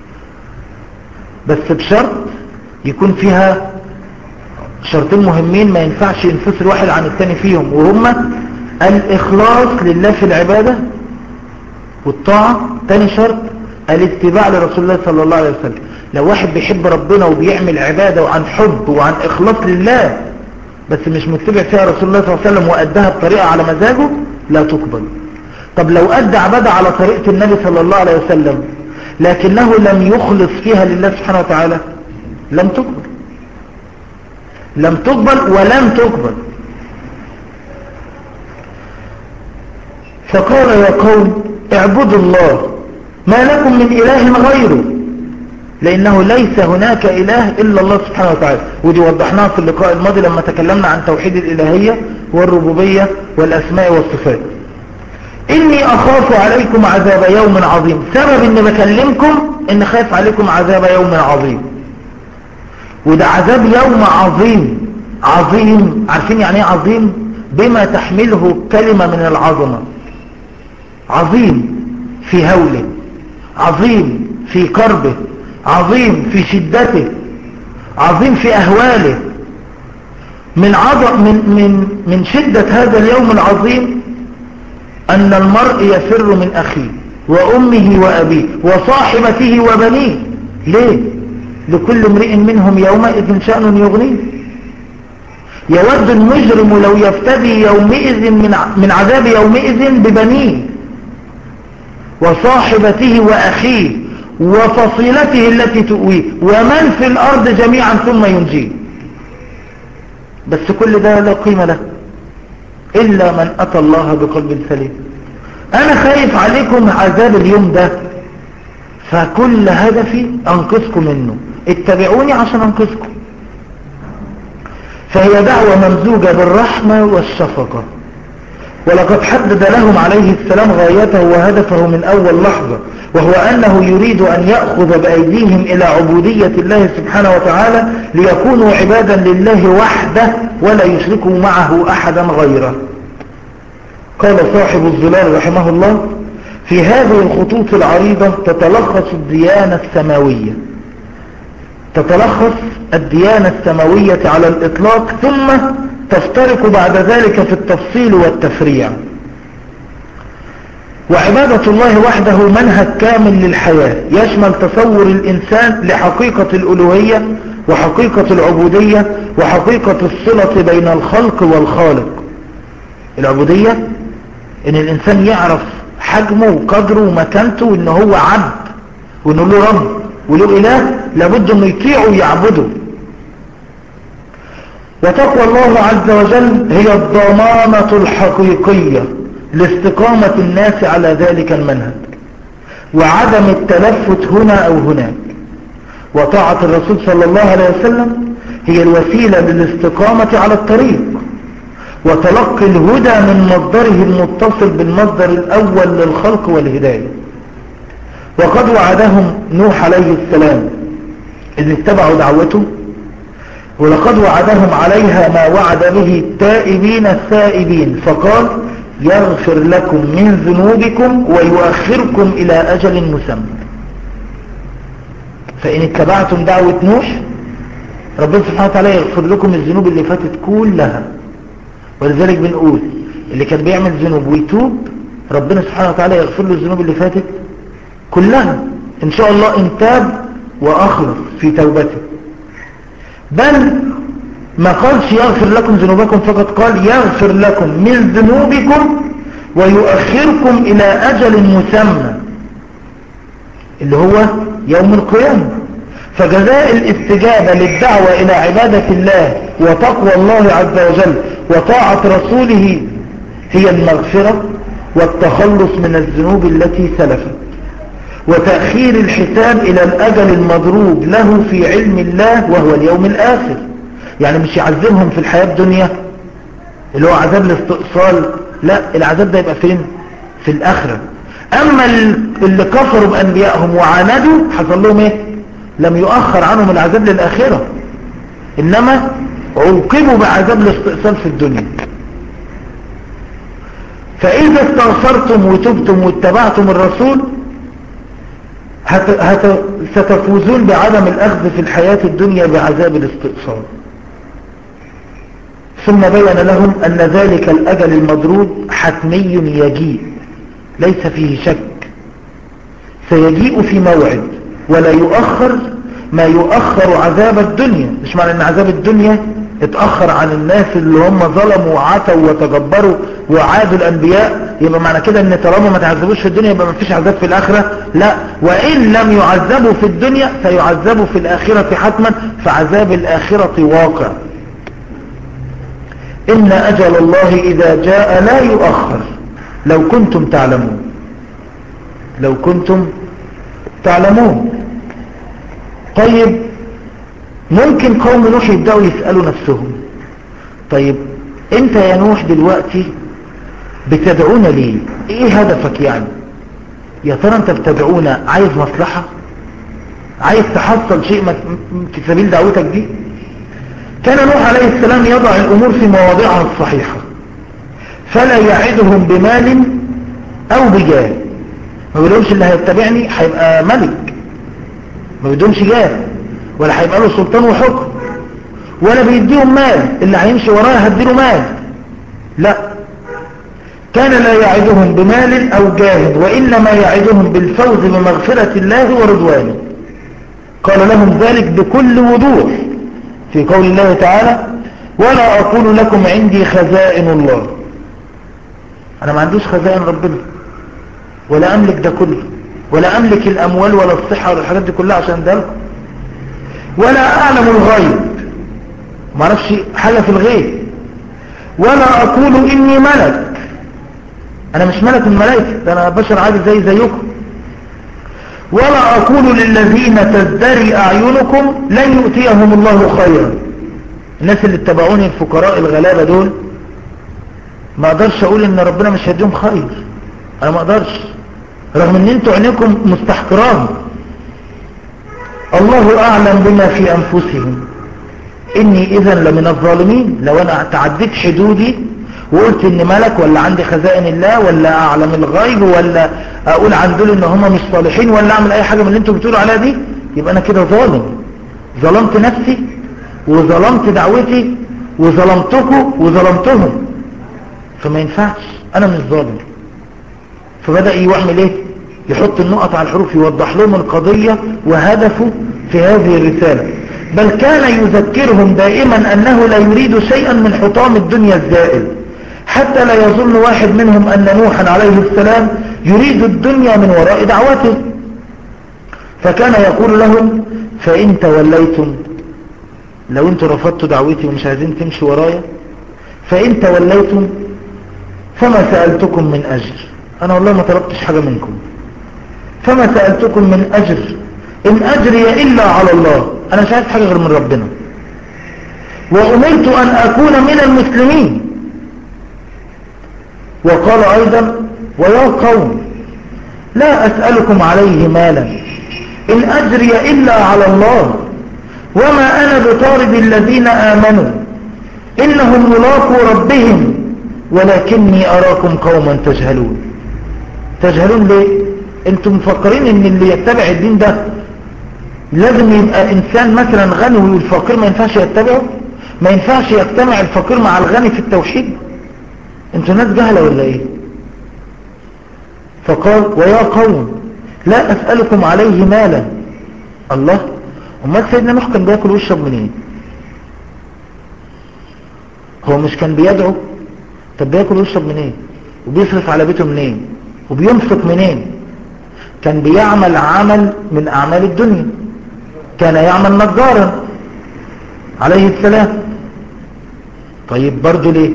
بس بشرط يكون فيها شرطين مهمين ما ينفعش ينفصل واحد عن الثاني فيهم وهما الإخلاص لله في العبادة والطاعة تاني شرط الاتباع لرسول الله صلى الله عليه وسلم لو واحد بيحب ربنا وبيعمل عبادة وعن حب وعن إخلاص لله بس مش متبع فيها رسول الله صلى الله عليه وسلم وأدها بطريقة على مزاجه لا تقبل طب لو أدى عبادة على طريقة النبي صلى الله عليه وسلم لكنه لم يخلص فيها لله سبحانه وتعالى لم تقبل لم تقبل ولم تقبل فقال يا قوم اعبدوا الله ما لكم من إله غيره لأنه ليس هناك إله إلا الله سبحانه وتعالى ودي وضحناها في اللقاء الماضي لما تكلمنا عن توحيد الإلهية والربوبية والأسماء والصفات إني أخاف عليكم عذاب يوم عظيم سبب إني بكلمكم إن خايف عليكم عذاب يوم عظيم وده عذاب يوم عظيم عظيم عارفين يعني ايه عظيم بما تحمله كلمة من العظمة عظيم في هوله عظيم في كربه عظيم في شدته عظيم في أهواله من عظم من من من شدة هذا اليوم العظيم أن المرء يفر من أخيه وأمه وأبيه وصاحبته وبنيه ليه لكل امرئ منهم يومئذ شأن يغنيه يود المجرم لو يفتدي يومئذ من من عذاب يومئذ ببنيه وصاحبته وأخيه وفصيلته التي تؤويه ومن في الأرض جميعا ثم ينجيه بس كل ده لا قيمة له إلا من أتى الله بقلب سليم انا خايف عليكم عذاب اليوم ده فكل هدفي انقذكم منه اتبعوني عشان انقذكم فهي دعوة ممزوجة بالرحمة والشفقة ولقد حدد لهم عليه السلام غايته وهدفه من أول لحظة وهو أنه يريد أن يأخذ بأيديهم إلى عبودية الله سبحانه وتعالى ليكونوا عبادا لله وحده ولا يشركوا معه أحدا غيره قال صاحب الظلال رحمه الله في هذه الخطوط العريضة تتلخص الديانة السماوية تتلخص الديانة السماوية على الإطلاق ثم تفترق بعد ذلك في التفصيل والتفريع وعبادة الله وحده منهج كامل للحياة يشمل تصور الإنسان لحقيقة الألوهية وحقيقة العبودية وحقيقة الصلة بين الخلق والخالق العبودية ان الانسان يعرف حجمه وقدره ومكانته وان هو عبد وانه له رب وله اله لابد انه يطيعه ويعبده وتقوى الله عز وجل هي الضمانة الحقيقية لاستقامة الناس على ذلك المنهج وعدم التلفت هنا او هناك وطاعة الرسول صلى الله عليه وسلم هي الوسيلة للاستقامة على الطريق وتلقي الهدى من مصدره المتصل بالمصدر الأول للخلق والهداية وقد وعدهم نوح عليه السلام إذ اتبعوا دعوته ولقد وعدهم عليها ما وعد به التائبين السائبين فقال يغفر لكم من ذنوبكم ويؤخركم إلى أجل مسمى فإن اتبعتم دعوة نوح ربنا سبحانه وتعالى يغفر لكم الذنوب اللي فاتت كلها ولذلك بنقول اللي كان بيعمل ذنوب ويتوب ربنا سبحانه وتعالى يغفر له الذنوب اللي فاتت كلها ان شاء الله ان تاب واخلص في توبته بل ما قالش يغفر لكم ذنوبكم فقط قال يغفر لكم من ذنوبكم ويؤخركم الى اجل مسمى اللي هو يوم القيامة فجزاء الاستجابة للدعوة الى عبادة الله وتقوى الله عز وجل وطاعة رسوله هي المغفرة والتخلص من الذنوب التي سلفت وتأخير الحساب إلى الأجل المضروب له في علم الله وهو اليوم الآخر يعني مش يعذبهم في الحياة الدنيا اللي هو عذاب الاستئصال لا العذاب ده يبقى فين في الآخرة أما اللي كفروا بأنبيائهم وعاندوا حصل لهم ايه لم يؤخر عنهم العذاب للآخرة إنما عوقبوا بعذاب الاستئصال في الدنيا فإذا استغفرتم وتبتم واتبعتم الرسول هت... هت... ستفوزون بعدم الأخذ في الحياة الدنيا بعذاب الاستئصال ثم بين لهم أن ذلك الأجل المضروب حتمي يجيء ليس فيه شك سيجيء في موعد ولا يؤخر ما يؤخر عذاب الدنيا مش معنى ان عذاب الدنيا اتأخر عن الناس اللي هم ظلموا وعتوا وتجبروا وعادوا الانبياء يبقى معنى كده ان طالما ما تعذبوش في الدنيا يبقى ما فيش عذاب في الاخرة لا وان لم يعذبوا في الدنيا سيعذبوا في الاخرة حتما فعذاب الاخرة واقع ان اجل الله اذا جاء لا يؤخر لو كنتم تعلمون لو كنتم تعلمون طيب ممكن قوم نوح يبدأوا يسألوا نفسهم طيب انت يا نوح دلوقتي بتدعونا ليه ايه هدفك يعني يا ترى انت بتدعونا عايز مصلحة عايز تحصل شيء في سبيل دعوتك دي كان نوح عليه السلام يضع الامور في مواضعها الصحيحة فلا يعدهم بمال او بجاه ما بيقولهمش اللي هيتبعني هيبقى ملك ما بيدهمش جاه ولا هيبقى له سلطان وحكم ولا بيديهم مال اللي هيمشي وراه هديله مال لا كان لا يعدهم بمال او جاه وانما يعدهم بالفوز بمغفرة الله ورضوانه قال لهم ذلك بكل وضوح في قول الله تعالى ولا اقول لكم عندي خزائن الله انا ما عندوش خزائن ربنا ولا املك ده كله ولا املك الاموال ولا الصحة ولا الحاجات دي كلها عشان ده ولا اعلم الغيب ما اعرفش حاجة في الغيب ولا اقول اني ملك انا مش ملك الملائكة ده انا بشر عادي زي زيكم ولا اقول للذين تزدري اعينكم لن يؤتيهم الله خيرا الناس اللي اتبعوني الفقراء الغلابة دول ما اقدرش اقول ان ربنا مش هيديهم خير انا ما اقدرش رغم ان انتوا عينيكم مستحقران الله اعلم بما في انفسهم اني اذا لمن الظالمين لو انا تعديت حدودي وقلت ان ملك ولا عندي خزائن الله ولا اعلم الغيب ولا اقول عن دول ان هم مش صالحين ولا اعمل اي حاجة من اللي انتوا بتقولوا عليها دي يبقى انا كده ظالم ظلمت نفسي وظلمت دعوتي وظلمتكم وظلمتهم فما ينفعش انا مش ظالم فبدأ يعمل ايه يحط النقط على الحروف يوضح لهم القضية وهدفه في هذه الرسالة بل كان يذكرهم دائما أنه لا يريد شيئا من حطام الدنيا الزائل حتى لا يظن واحد منهم أن نوحا عليه السلام يريد الدنيا من وراء دعوته فكان يقول لهم فإن توليتم لو انتوا رفضتوا دعوتي ومش عايزين تمشوا ورايا فإن توليتم فما سألتكم من أجر أنا والله ما طلبتش حاجة منكم فما سألتكم من أجر إن أجري إلا على الله أنا مش عايز حاجة غير من ربنا وأمرت أن أكون من المسلمين وقال أيضا ويا قوم لا أسألكم عليه مالا إن أجري إلا على الله وما أنا بطارد الذين آمنوا إنهم ملاقوا ربهم ولكني أراكم قوما تجهلون تجهلون ليه انتم مفكرين ان اللي يتبع الدين ده لازم يبقى انسان مثلا غني والفقير ما ينفعش يتبعه ما ينفعش يجتمع الفقير مع الغني في التوحيد انتوا ناس جهلة ولا ايه فقال ويا قوم لا اسألكم عليه مالا الله امال سيدنا نوح كان بياكل ويشرب منين هو مش كان بيدعو طب بياكل ويشرب منين وبيصرف على بيته منين وبينفق منين كان بيعمل عمل من اعمال الدنيا كان يعمل نجارا عليه السلام طيب برضو ليه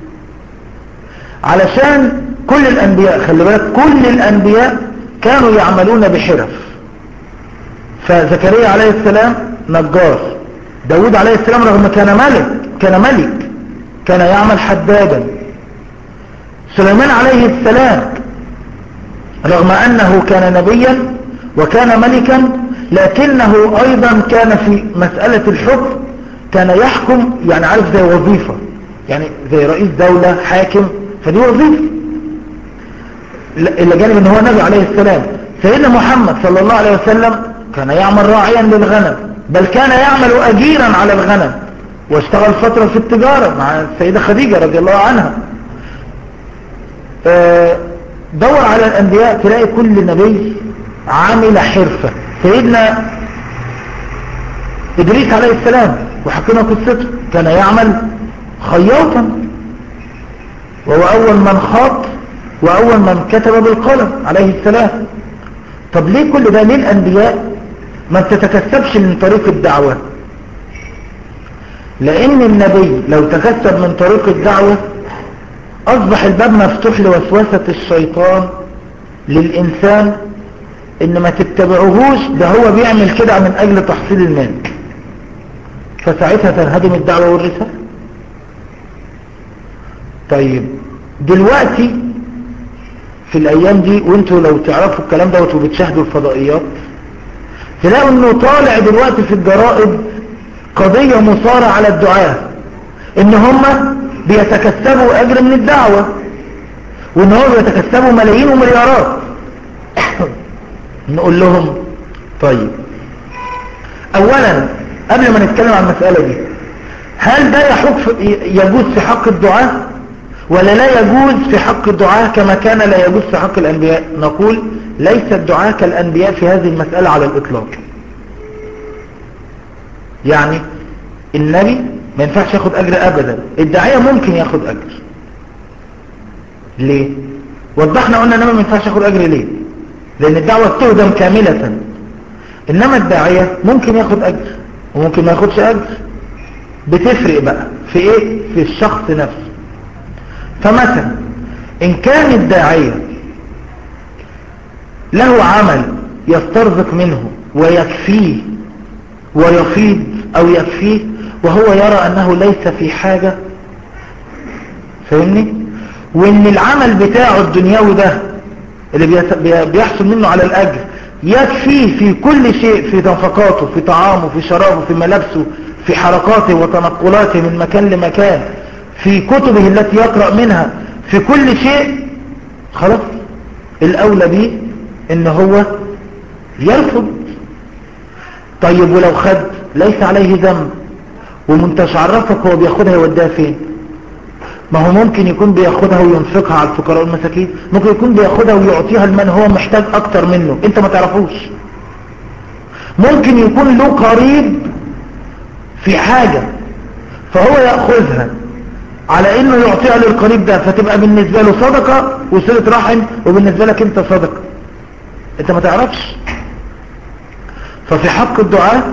علشان كل الانبياء خلي بالك كل الانبياء كانوا يعملون بحرف فزكريا عليه السلام نجار داود عليه السلام رغم كان ملك كان ملك كان يعمل حدادا سليمان عليه السلام رغم أنه كان نبيا وكان ملكا لكنه أيضا كان في مسألة الحكم كان يحكم يعني عارف زي وظيفة يعني زي رئيس دولة حاكم فدي وظيفة إلا جانب أنه هو نبي عليه السلام سيدنا محمد صلى الله عليه وسلم كان يعمل راعيا للغنم بل كان يعمل أجيرا على الغنم واشتغل فترة في التجارة مع السيدة خديجة رضي الله عنها دور على الأنبياء تلاقي كل نبي عامل حرفة سيدنا إدريس عليه السلام وحكينا قصته كان يعمل خياطا وهو أول من خاط وأول من كتب بالقلم عليه السلام طب ليه كل ده ليه الأنبياء ما تتكسبش من طريق الدعوة لأن النبي لو تكسب من طريق الدعوة أصبح الباب مفتوح لوسوسة الشيطان للإنسان إن ما تتبعوهوش ده هو بيعمل كده من أجل تحصيل المال فساعتها تنهدم الدعوة والرسالة طيب دلوقتي في الأيام دي وانتوا لو تعرفوا الكلام ده وانتوا بتشاهدوا الفضائيات تلاقوا انه طالع دلوقتي في الجرائد قضية مصارة على الدعاة ان هم بيتكسبوا اجر من الدعوة وان هو بيتكسبوا ملايين ومليارات نقول لهم طيب اولا قبل ما نتكلم عن المسألة دي هل ده يحق يجوز في حق الدعاء ولا لا يجوز في حق الدعاء كما كان لا يجوز في حق الانبياء نقول ليس الدعاء كالانبياء في هذه المسألة على الاطلاق يعني النبي ما ينفعش ياخد اجر ابدا الداعية ممكن ياخد اجر ليه وضحنا قلنا انما ما ينفعش ياخد اجر ليه لان الدعوة تهدم كاملة انما الداعية ممكن ياخد اجر وممكن ما ياخدش اجر بتفرق بقى في ايه في الشخص نفسه فمثلا ان كان الداعية له عمل يسترزق منه ويكفيه ويفيض او يكفيه وهو يرى انه ليس في حاجة فاهمني وان العمل بتاعه الدنيوي ده اللي بيحصل منه على الاجر يكفيه في كل شيء في نفقاته في طعامه في شرابه في ملابسه في حركاته وتنقلاته من مكان لمكان في كتبه التي يقرأ منها في كل شيء خلاص الأولى به ان هو يرفض طيب ولو خد ليس عليه ذنب ومنتش عرفك هو بياخدها يوديها فين ما هو ممكن يكون بياخدها وينفقها على الفقراء والمساكين ممكن يكون بياخدها ويعطيها لمن هو محتاج اكتر منه انت ما تعرفوش ممكن يكون له قريب في حاجة فهو يأخذها على انه يعطيها للقريب ده فتبقى بالنسبة له صدقة وصلة رحم وبالنسبة لك انت صدقة انت ما تعرفش ففي حق الدعاء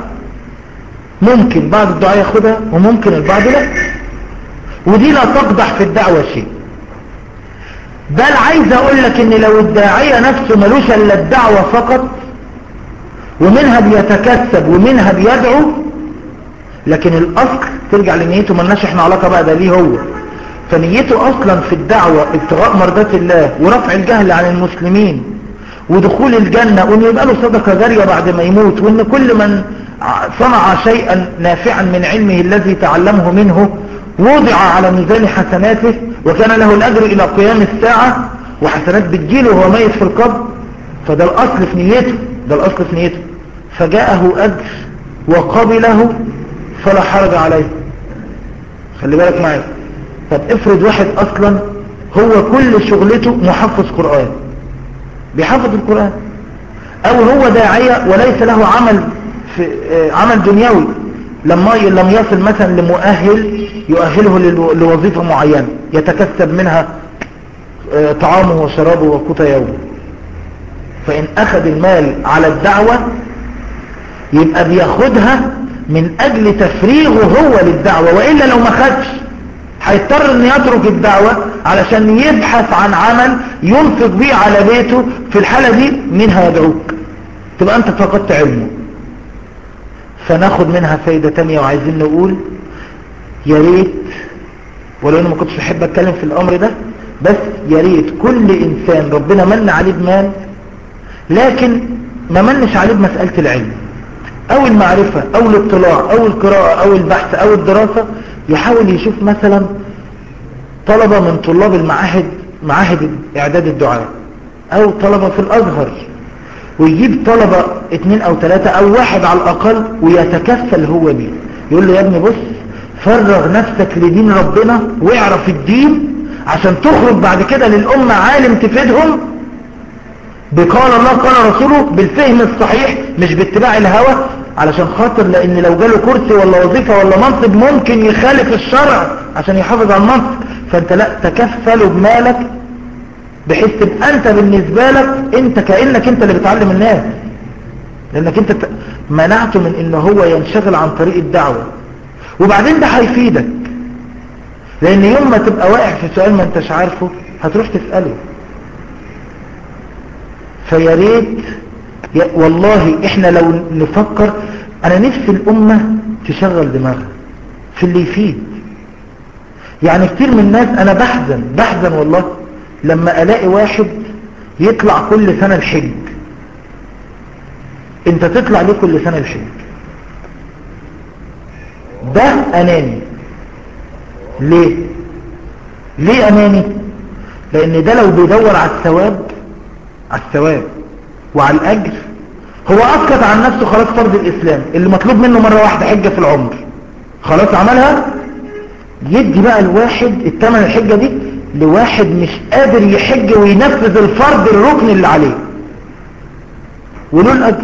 ممكن بعض الدعاء ياخدها وممكن البعض لا ودي لا تقدح في الدعوة شيء بل عايز اقول لك ان لو الداعية نفسه ملوش الا الدعوة فقط ومنها بيتكسب ومنها بيدعو لكن الاصل ترجع لنيته ملناش احنا علاقة بقى ده ليه هو فنيته اصلا في الدعوة ابتغاء مرضات الله ورفع الجهل عن المسلمين ودخول الجنة وان يبقى له صدقة جارية بعد ما يموت وان كل من صنع شيئا نافعا من علمه الذي تعلمه منه وضع على ميزان حسناته وكان له الأجر إلى قيام الساعة وحسنات بتجيله وهو ميت في القبر فده الأصل في نيته ده الأصل في نيته فجاءه أجر وقبله فلا حرج عليه خلي بالك معي طب افرض واحد أصلا هو كل شغلته محفظ قرآن بيحفظ القرآن أو هو داعية وليس له عمل في عمل دنيوي لما لم يصل مثلا لمؤهل يؤهله لوظيفة معينة يتكسب منها طعامه وشرابه وقوت يومه فإن أخذ المال على الدعوة يبقى بياخدها من أجل تفريغه هو للدعوة وإلا لو ما خدش هيضطر ان يترك الدعوة علشان يبحث عن عمل ينفق بيه على بيته في الحالة دي مين هيدعوك تبقى انت فقدت علمه فناخد منها فايدة تانية وعايزين نقول يا ريت ولو انا ما كنتش بحب اتكلم في الامر ده بس يا ريت كل انسان ربنا من عليه بمال لكن ما منش عليه بمسألة العلم او المعرفة او الاطلاع او القراءة او البحث او الدراسة يحاول يشوف مثلا طلبة من طلاب المعاهد معاهد اعداد الدعاء او طلبة في الازهر ويجيب طلبة اتنين او تلاتة او واحد على الاقل ويتكفل هو بيه يقول له يا ابني بص فرغ نفسك لدين ربنا واعرف الدين عشان تخرج بعد كده للأمة عالم تفيدهم بقال الله قال رسوله بالفهم الصحيح مش باتباع الهوى علشان خاطر لان لو جاله كرسي ولا وظيفة ولا منصب ممكن يخالف الشرع عشان يحافظ على المنصب فانت لا تكفل بمالك بحيث تبقى انت بالنسبة لك انت كأنك انت اللي بتعلم الناس لانك انت منعته من ان هو ينشغل عن طريق الدعوة وبعدين ده هيفيدك لان يوم ما تبقى واقع في سؤال ما انتش عارفه هتروح تسأله فيا ريت والله احنا لو نفكر انا نفسي الامة تشغل دماغها في اللي يفيد يعني كتير من الناس انا بحزن بحزن والله لما الاقي واحد يطلع كل سنة الحج انت تطلع ليه كل سنة الحج ده اناني ليه ليه اناني لان ده لو بيدور على الثواب على الثواب وعلى الاجر هو اسقط عن نفسه خلاص فرض الاسلام اللي مطلوب منه مرة واحدة حجة في العمر خلاص عملها يدي بقى الواحد التمن الحجة دي لواحد مش قادر يحج وينفذ الفرض الركن اللي عليه وله الاجر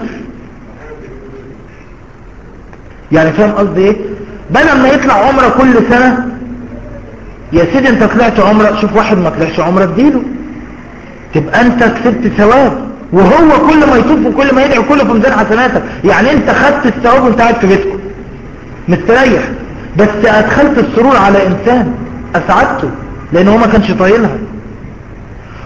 يعني فاهم قصدي ايه بدل ما يطلع عمره كل سنة يا سيدي انت طلعت عمره شوف واحد ما طلعش عمره اديله تبقى انت كسبت ثواب وهو كل ما يطوف وكل ما يدعي كله في ميزان حسناتك يعني انت خدت الثواب وانت قاعد في بيتكم مستريح بس ادخلت السرور على انسان اسعدته لان هو ما كانش طايلها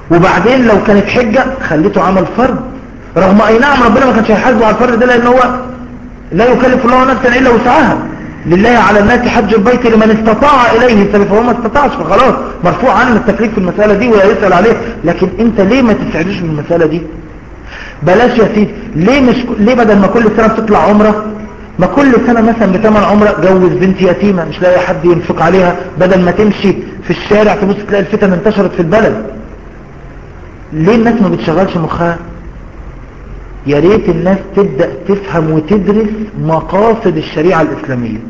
وبعدين لو كانت حجة خليته عمل فرض رغم اي نعم ربنا ما كانش هيحاسبه على الفرض ده لان هو لا يكلف الله نفسا الا وسعها لله على الناس حج البيت لمن استطاع اليه سبيل فهو ما استطاعش فخلاص مرفوع عنه التكليف في المسألة دي ولا يسأل عليه لكن انت ليه ما تسعدوش بالمسألة دي بلاش يا سيدي ليه مش ليه بدل ما كل سنة بتطلع عمرة ما كل سنة مثلا بتمن عمرة جوز بنت يتيمة مش لاقي حد ينفق عليها بدل ما تمشي في الشارع تبص تلاقي الفتن انتشرت في البلد ليه الناس ما بتشغلش مخها يا ريت الناس تبدأ تفهم وتدرس مقاصد الشريعة الإسلامية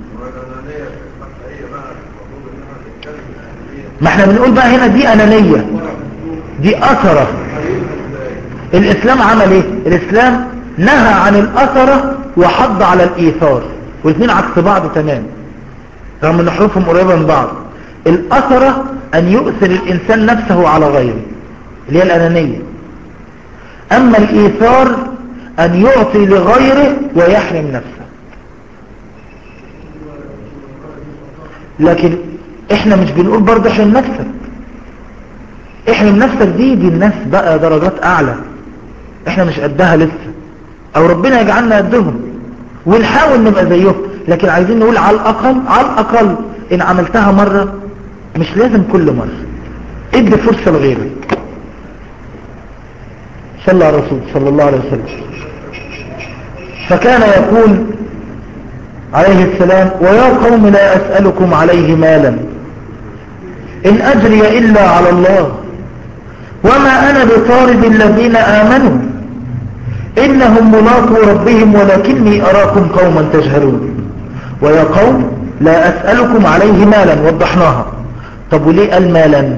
ما احنا بنقول بقى هنا دي أنانية دي أثرة الإسلام عمل ايه الإسلام نهى عن الأثرة وحض على الإيثار والاثنين عكس بعض تمام رغم ان حروفهم قريبة من بعض الأثرة أن يؤثر الإنسان نفسه على غيره اللي هي الأنانية أما الإيثار أن يعطي لغيره ويحرم نفسه لكن احنا مش بنقول برضه احرم نفسك احرم نفسك دي دي الناس بقى درجات اعلى احنا مش قدها لسه او ربنا يجعلنا قدهم ونحاول نبقى زيهم لكن عايزين نقول على الاقل على الاقل ان عملتها مرة مش لازم كل مرة ادي فرصة لغيرك صلى على الرسول صلى الله عليه وسلم فكان يقول عليه السلام ويا قوم لا أسألكم عليه مالا إن أجري إلا على الله وما أنا بطارد الذين آمنوا إنهم ملاقوا ربهم ولكني أراكم قوما تجهلون ويا قوم لا أسألكم عليه مالا وضحناها طب وليه قال مالا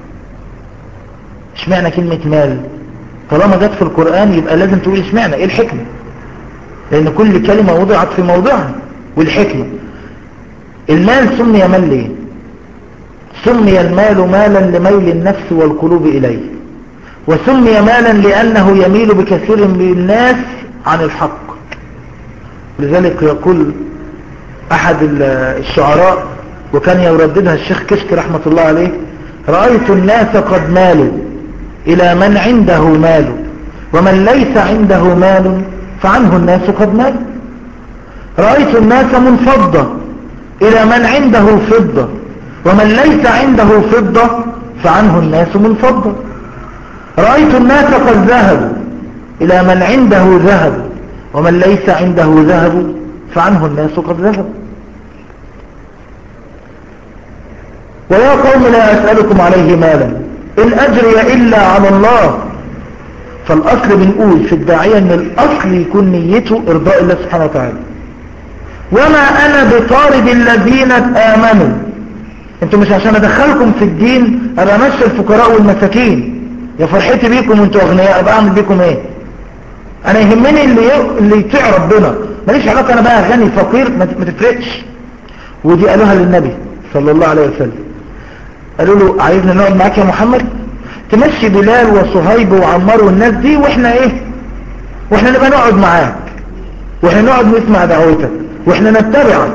اشمعنى كلمة مال طالما جت في القرآن يبقى لازم تقول اشمعنى ايه الحكمة لان كل كلمة وضعت في موضعها والحكمة المال سمي مال ليه سمي المال مالا لميل النفس والقلوب إليه وسمي مالا لأنه يميل بكثير من الناس عن الحق لذلك يقول أحد الشعراء وكان يرددها الشيخ كشك رحمة الله عليه رأيت الناس قد مالوا إلى من عنده مال ومن ليس عنده مال فعنه الناس قد مالوا رأيت الناس منفضة إلى من عنده فضة ومن ليس عنده فضة فعنه الناس منفضة رأيت الناس قد ذهبوا إلى من عنده ذهب ومن ليس عنده ذهب فعنه الناس قد ذهبوا ويا قوم لا أسألكم عليه مالا إن أجري إلا على الله فالأصل بنقول في الداعية أن الأصل يكون نيته إرضاء الله سبحانه وتعالى وما أنا بطارد الذين آمنوا انتوا مش عشان أدخلكم في الدين أبقى أمشي الفقراء والمساكين يا فرحتي بيكم وانتوا أغنياء أبقى أعمل بيكم إيه أنا يهمني اللي, ي... اللي يطيع ربنا ماليش علاقة أنا بقى غني فقير ما تفرقش ودي قالوها للنبي صلى الله عليه وسلم قالوا له عايزنا نقعد معاك يا محمد تمشي بلال وصهيب وعمار والناس دي واحنا ايه واحنا نبقى نقعد معاك واحنا نقعد نسمع دعوتك واحنا نتبعك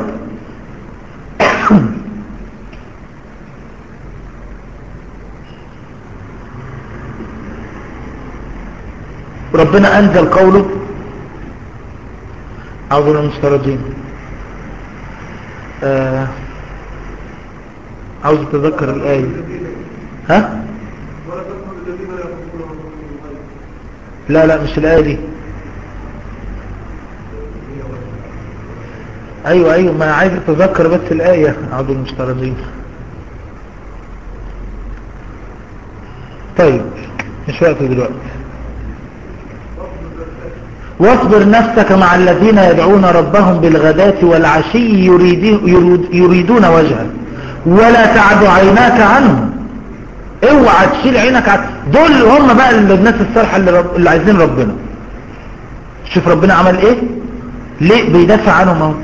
ربنا انزل قوله اعوذ بالله من الشيطان الرجيم آه عاوز اتذكر الآية ها لا لا مش الآية دي ايوه ايوه ما عايز اتذكر بس الآية اعوذ المشترجين طيب مش وقت دلوقتي واصبر نفسك مع الذين يدعون ربهم بالغداة والعشي يريدون, يريدون وجهه ولا تعد عيناك عنهم اوعى تشيل عينك عن دول هم بقى اللي الناس الصالحة اللي, رب... اللي عايزين ربنا شوف ربنا عمل ايه ليه بيدافع عنهم اهو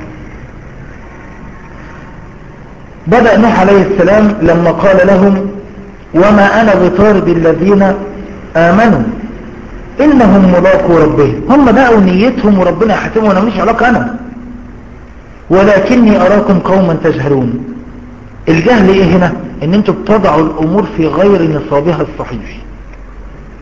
بدأ نوح عليه السلام لما قال لهم وما انا بطارد الذين امنوا انهم ملاقوا ربهم هم بقوا نيتهم وربنا يحتمهم وانا مش علاقة انا ولكني اراكم قوما تجهلون الجهل ايه هنا ان انتوا بتضعوا الامور في غير نصابها الصحيح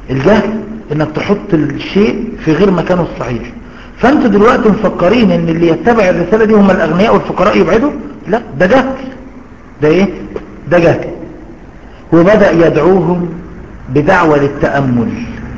الجهل انك تحط الشيء في غير مكانه الصحيح فانتوا دلوقتي مفكرين ان اللي يتبع الرسالة دي هم الاغنياء والفقراء يبعدوا لا ده جهل ده ايه ده جهل وبدأ يدعوهم بدعوة للتأمل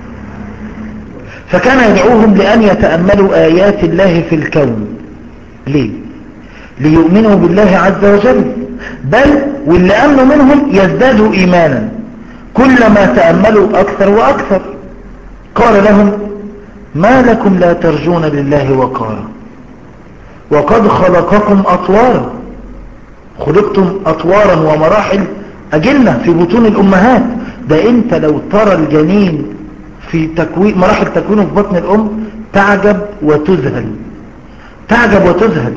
فكان يدعوهم لأن يتأملوا آيات الله في الكون ليه ليؤمنوا بالله عز وجل بل واللي أمنوا منهم يزدادوا إيمانا كلما تأملوا أكثر وأكثر قال لهم ما لكم لا ترجون لله وقارا وقد خلقكم أطوارا خلقتم أطوارا ومراحل أجلنا في بطون الأمهات ده أنت لو ترى الجنين في تكوين مراحل تكوينه في بطن الأم تعجب وتذهل تعجب وتذهل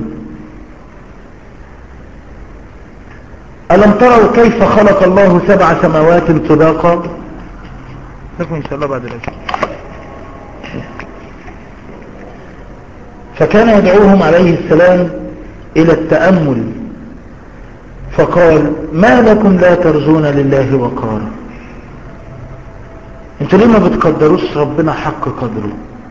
ألم تروا كيف خلق الله سبع سماوات طباقا لكم إن شاء الله بعد ذلك فكان يدعوهم عليه السلام إلى التأمل فقال ما لكم لا ترجون لله وقارا انتوا ليه ما بتقدروش ربنا حق قدره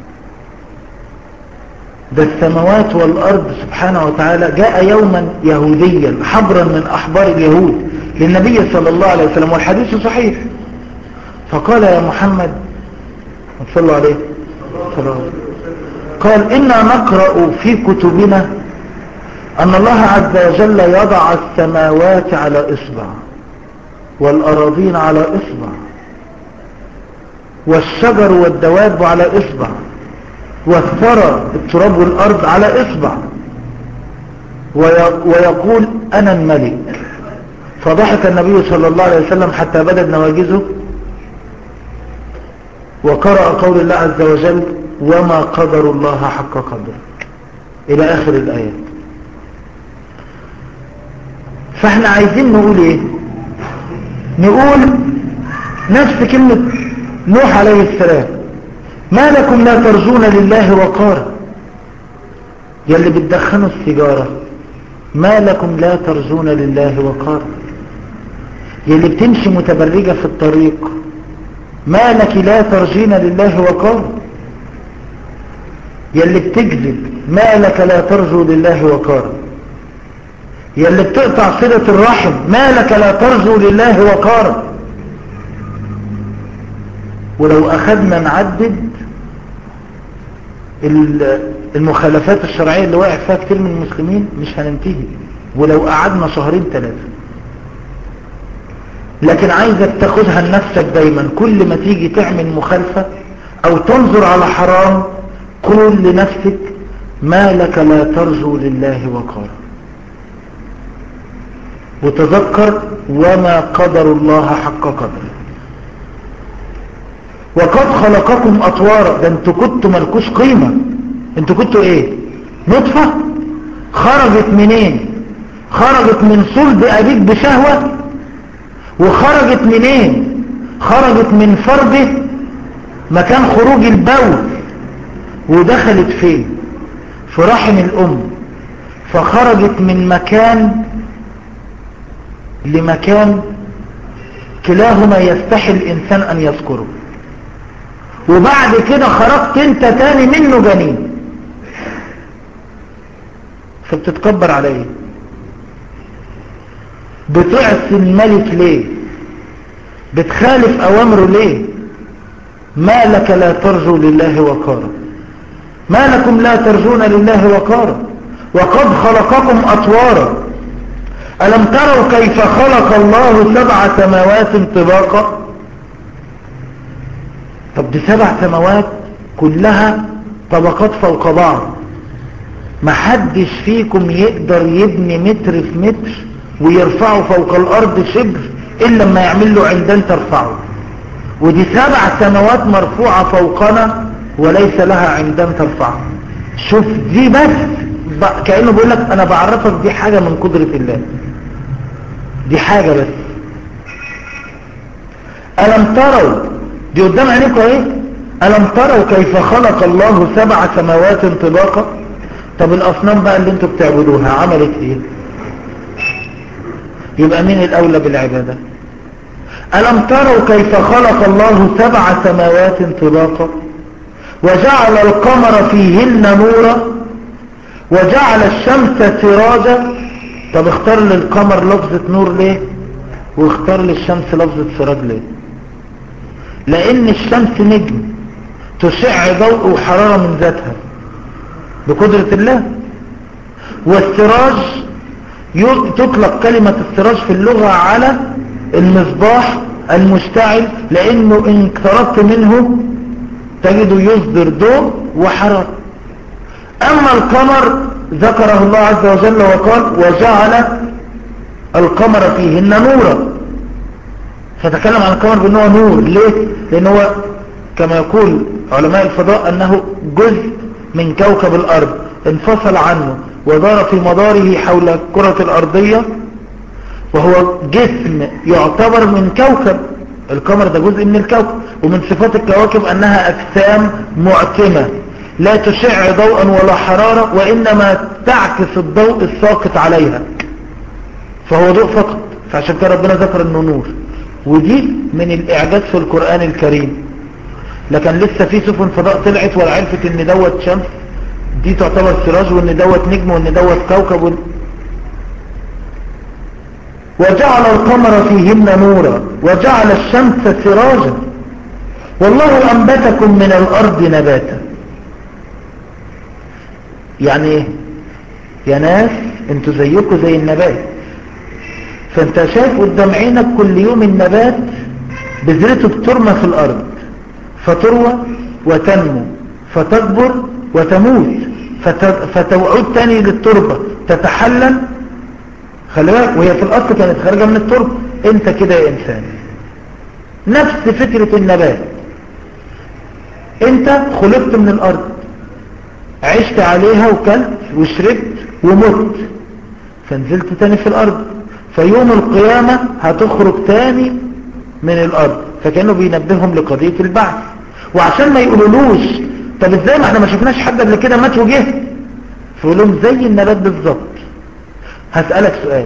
ده السماوات والأرض سبحانه وتعالى جاء يوما يهوديا حبرا من أحبار اليهود للنبي صلى الله عليه وسلم والحديث صحيح فقال يا محمد صلى عليه صلى الله عليه قال إنا نقرأ في كتبنا أن الله عز وجل يضع السماوات على إصبع والأراضين على إصبع والشجر والدواب على إصبع والثرى التراب والأرض على إصبع ويقول أنا الملك فضحك النبي صلى الله عليه وسلم حتى بدت نواجزه وقرأ قول الله عز وجل وما قدر الله حق قدره إلى آخر الآيات فاحنا عايزين نقول ايه نقول نفس كلمة نوح عليه السلام ما لكم لا ترجون لله وقارا يلي بتدخنوا السيجارة ما لكم لا ترجون لله وقارا يلي بتمشي متبرجة في الطريق ما لك لا ترجين لله وقارا يلي بتكذب ما لك لا ترجو لله وقارا يلي بتقطع صلة الرحم ما لك لا ترجو لله وقارا ولو أخذنا نعدد المخالفات الشرعية اللي واقع فيها كتير من المسلمين مش هننتهي ولو قعدنا شهرين ثلاثة لكن عايزك تاخدها لنفسك دايما كل ما تيجي تعمل مخالفة او تنظر على حرام قول لنفسك ما لك لا ترجو لله وقارا وتذكر وما قدر الله حق قدره وقد خلقكم أطوارا ده انتوا كنتوا ملكوش قيمة انتوا كنتوا ايه نطفة خرجت منين خرجت من صلب أبيك بشهوة وخرجت منين خرجت من فرده مكان خروج البول ودخلت فين في رحم الأم فخرجت من مكان لمكان كلاهما يستحي الإنسان أن يذكره وبعد كده خرجت انت تاني منه جنين فبتتكبر عليه بتعصي الملك ليه بتخالف اوامره ليه ما لك لا ترجو لله وقارا ما لكم لا ترجون لله وقارا وقد خلقكم اطوارا ألم تروا كيف خلق الله سبع سماوات طباقا طب دي سبع سماوات كلها طبقات فوق بعض محدش فيكم يقدر يبني متر في متر ويرفعه فوق الأرض شبر إلا لما يعمل له عندن ترفعه ودي سبع سماوات مرفوعة فوقنا وليس لها عندن ترفعه شوف دي بس كأنه بيقول لك أنا بعرفك دي حاجة من قدرة الله دي حاجة بس ألم تروا دي قدام عينيكم ايه ألم تروا كيف خلق الله سبع سماوات طباقا طب الأصنام بقى اللي انتوا بتعبدوها عملت ايه يبقى مين الأولى بالعبادة ألم تروا كيف خلق الله سبع سماوات طباقا وجعل القمر فيهن نورا وجعل الشمس سراجا طب اختار للقمر لفظة نور ليه واختار للشمس لفظة سراج ليه لان الشمس نجم تشع ضوء وحرارة من ذاتها بقدرة الله والسراج تطلق كلمة السراج في اللغة على المصباح المشتعل لانه ان اقتربت منه تجده يصدر ضوء وحرارة اما القمر ذكره الله عز وجل وقال وجعل القمر فيهن نورا فتكلم عن القمر بأنه نور ليه؟ لأنه كما يقول علماء الفضاء أنه جزء من كوكب الأرض انفصل عنه ودار في مداره حول الكرة الأرضية وهو جسم يعتبر من كوكب القمر ده جزء من الكوكب ومن صفات الكواكب أنها أجسام معتمة لا تشع ضوءا ولا حرارة وإنما تعكس الضوء الساقط عليها فهو ضوء فقط فعشان كده ربنا ذكر انه نور ودي من الاعجاز في القرآن الكريم لكن لسه في سفن فضاء طلعت ولا عرفت ان دوت شمس دي تعتبر سراج وان دوت نجم وان دوت كوكب وإن وجعل القمر فيهن نورا وجعل الشمس سراجا والله أنبتكم من الأرض نباتا يعني ايه يا ناس انتوا زيكم زي النبات فانت شايف قدام عينك كل يوم النبات بذرته بترمى في الارض فتروى وتنمو فتكبر وتموت فتعود تاني للتربة تتحلل خلي بالك وهي في الاصل كانت خارجة من التربة انت كده يا انسان نفس فكرة النبات انت خلقت من الارض عشت عليها وكلت وشربت ومت فنزلت تاني في الارض فيوم القيامة هتخرج تاني من الارض فكانوا بينبههم لقضية البعث وعشان ما يقولولوش طب ازاي ما احنا ما شفناش حد قبل كده مات وجه فيقول لهم زي النبات بالظبط هسألك سؤال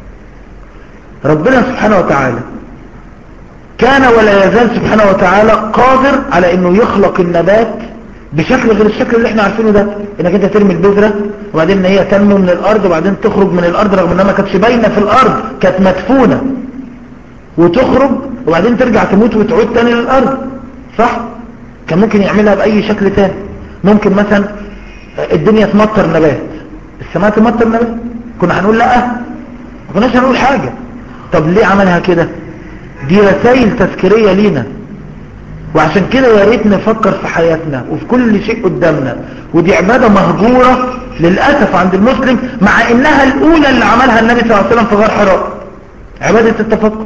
ربنا سبحانه وتعالى كان ولا يزال سبحانه وتعالى قادر على انه يخلق النبات بشكل غير الشكل اللي احنا عارفينه ده انك انت ترمي البذرة وبعدين ان هي تنمو من الارض وبعدين تخرج من الارض رغم انها ما كانتش باينه في الارض كانت مدفونة وتخرج وبعدين ترجع تموت وتعود تاني للارض صح كان ممكن يعملها باي شكل تاني ممكن مثلا الدنيا تمطر نبات السماء تمطر نبات كنا هنقول لا ما كناش هنقول حاجة طب ليه عملها كده دي رسائل تذكيرية لينا وعشان كده يا ريت نفكر في حياتنا وفي كل شيء قدامنا ودي عبادة مهجورة للأسف عند المسلم مع انها الاولى اللي عملها النبي صلى الله عليه وسلم في غار حراء عبادة التفكر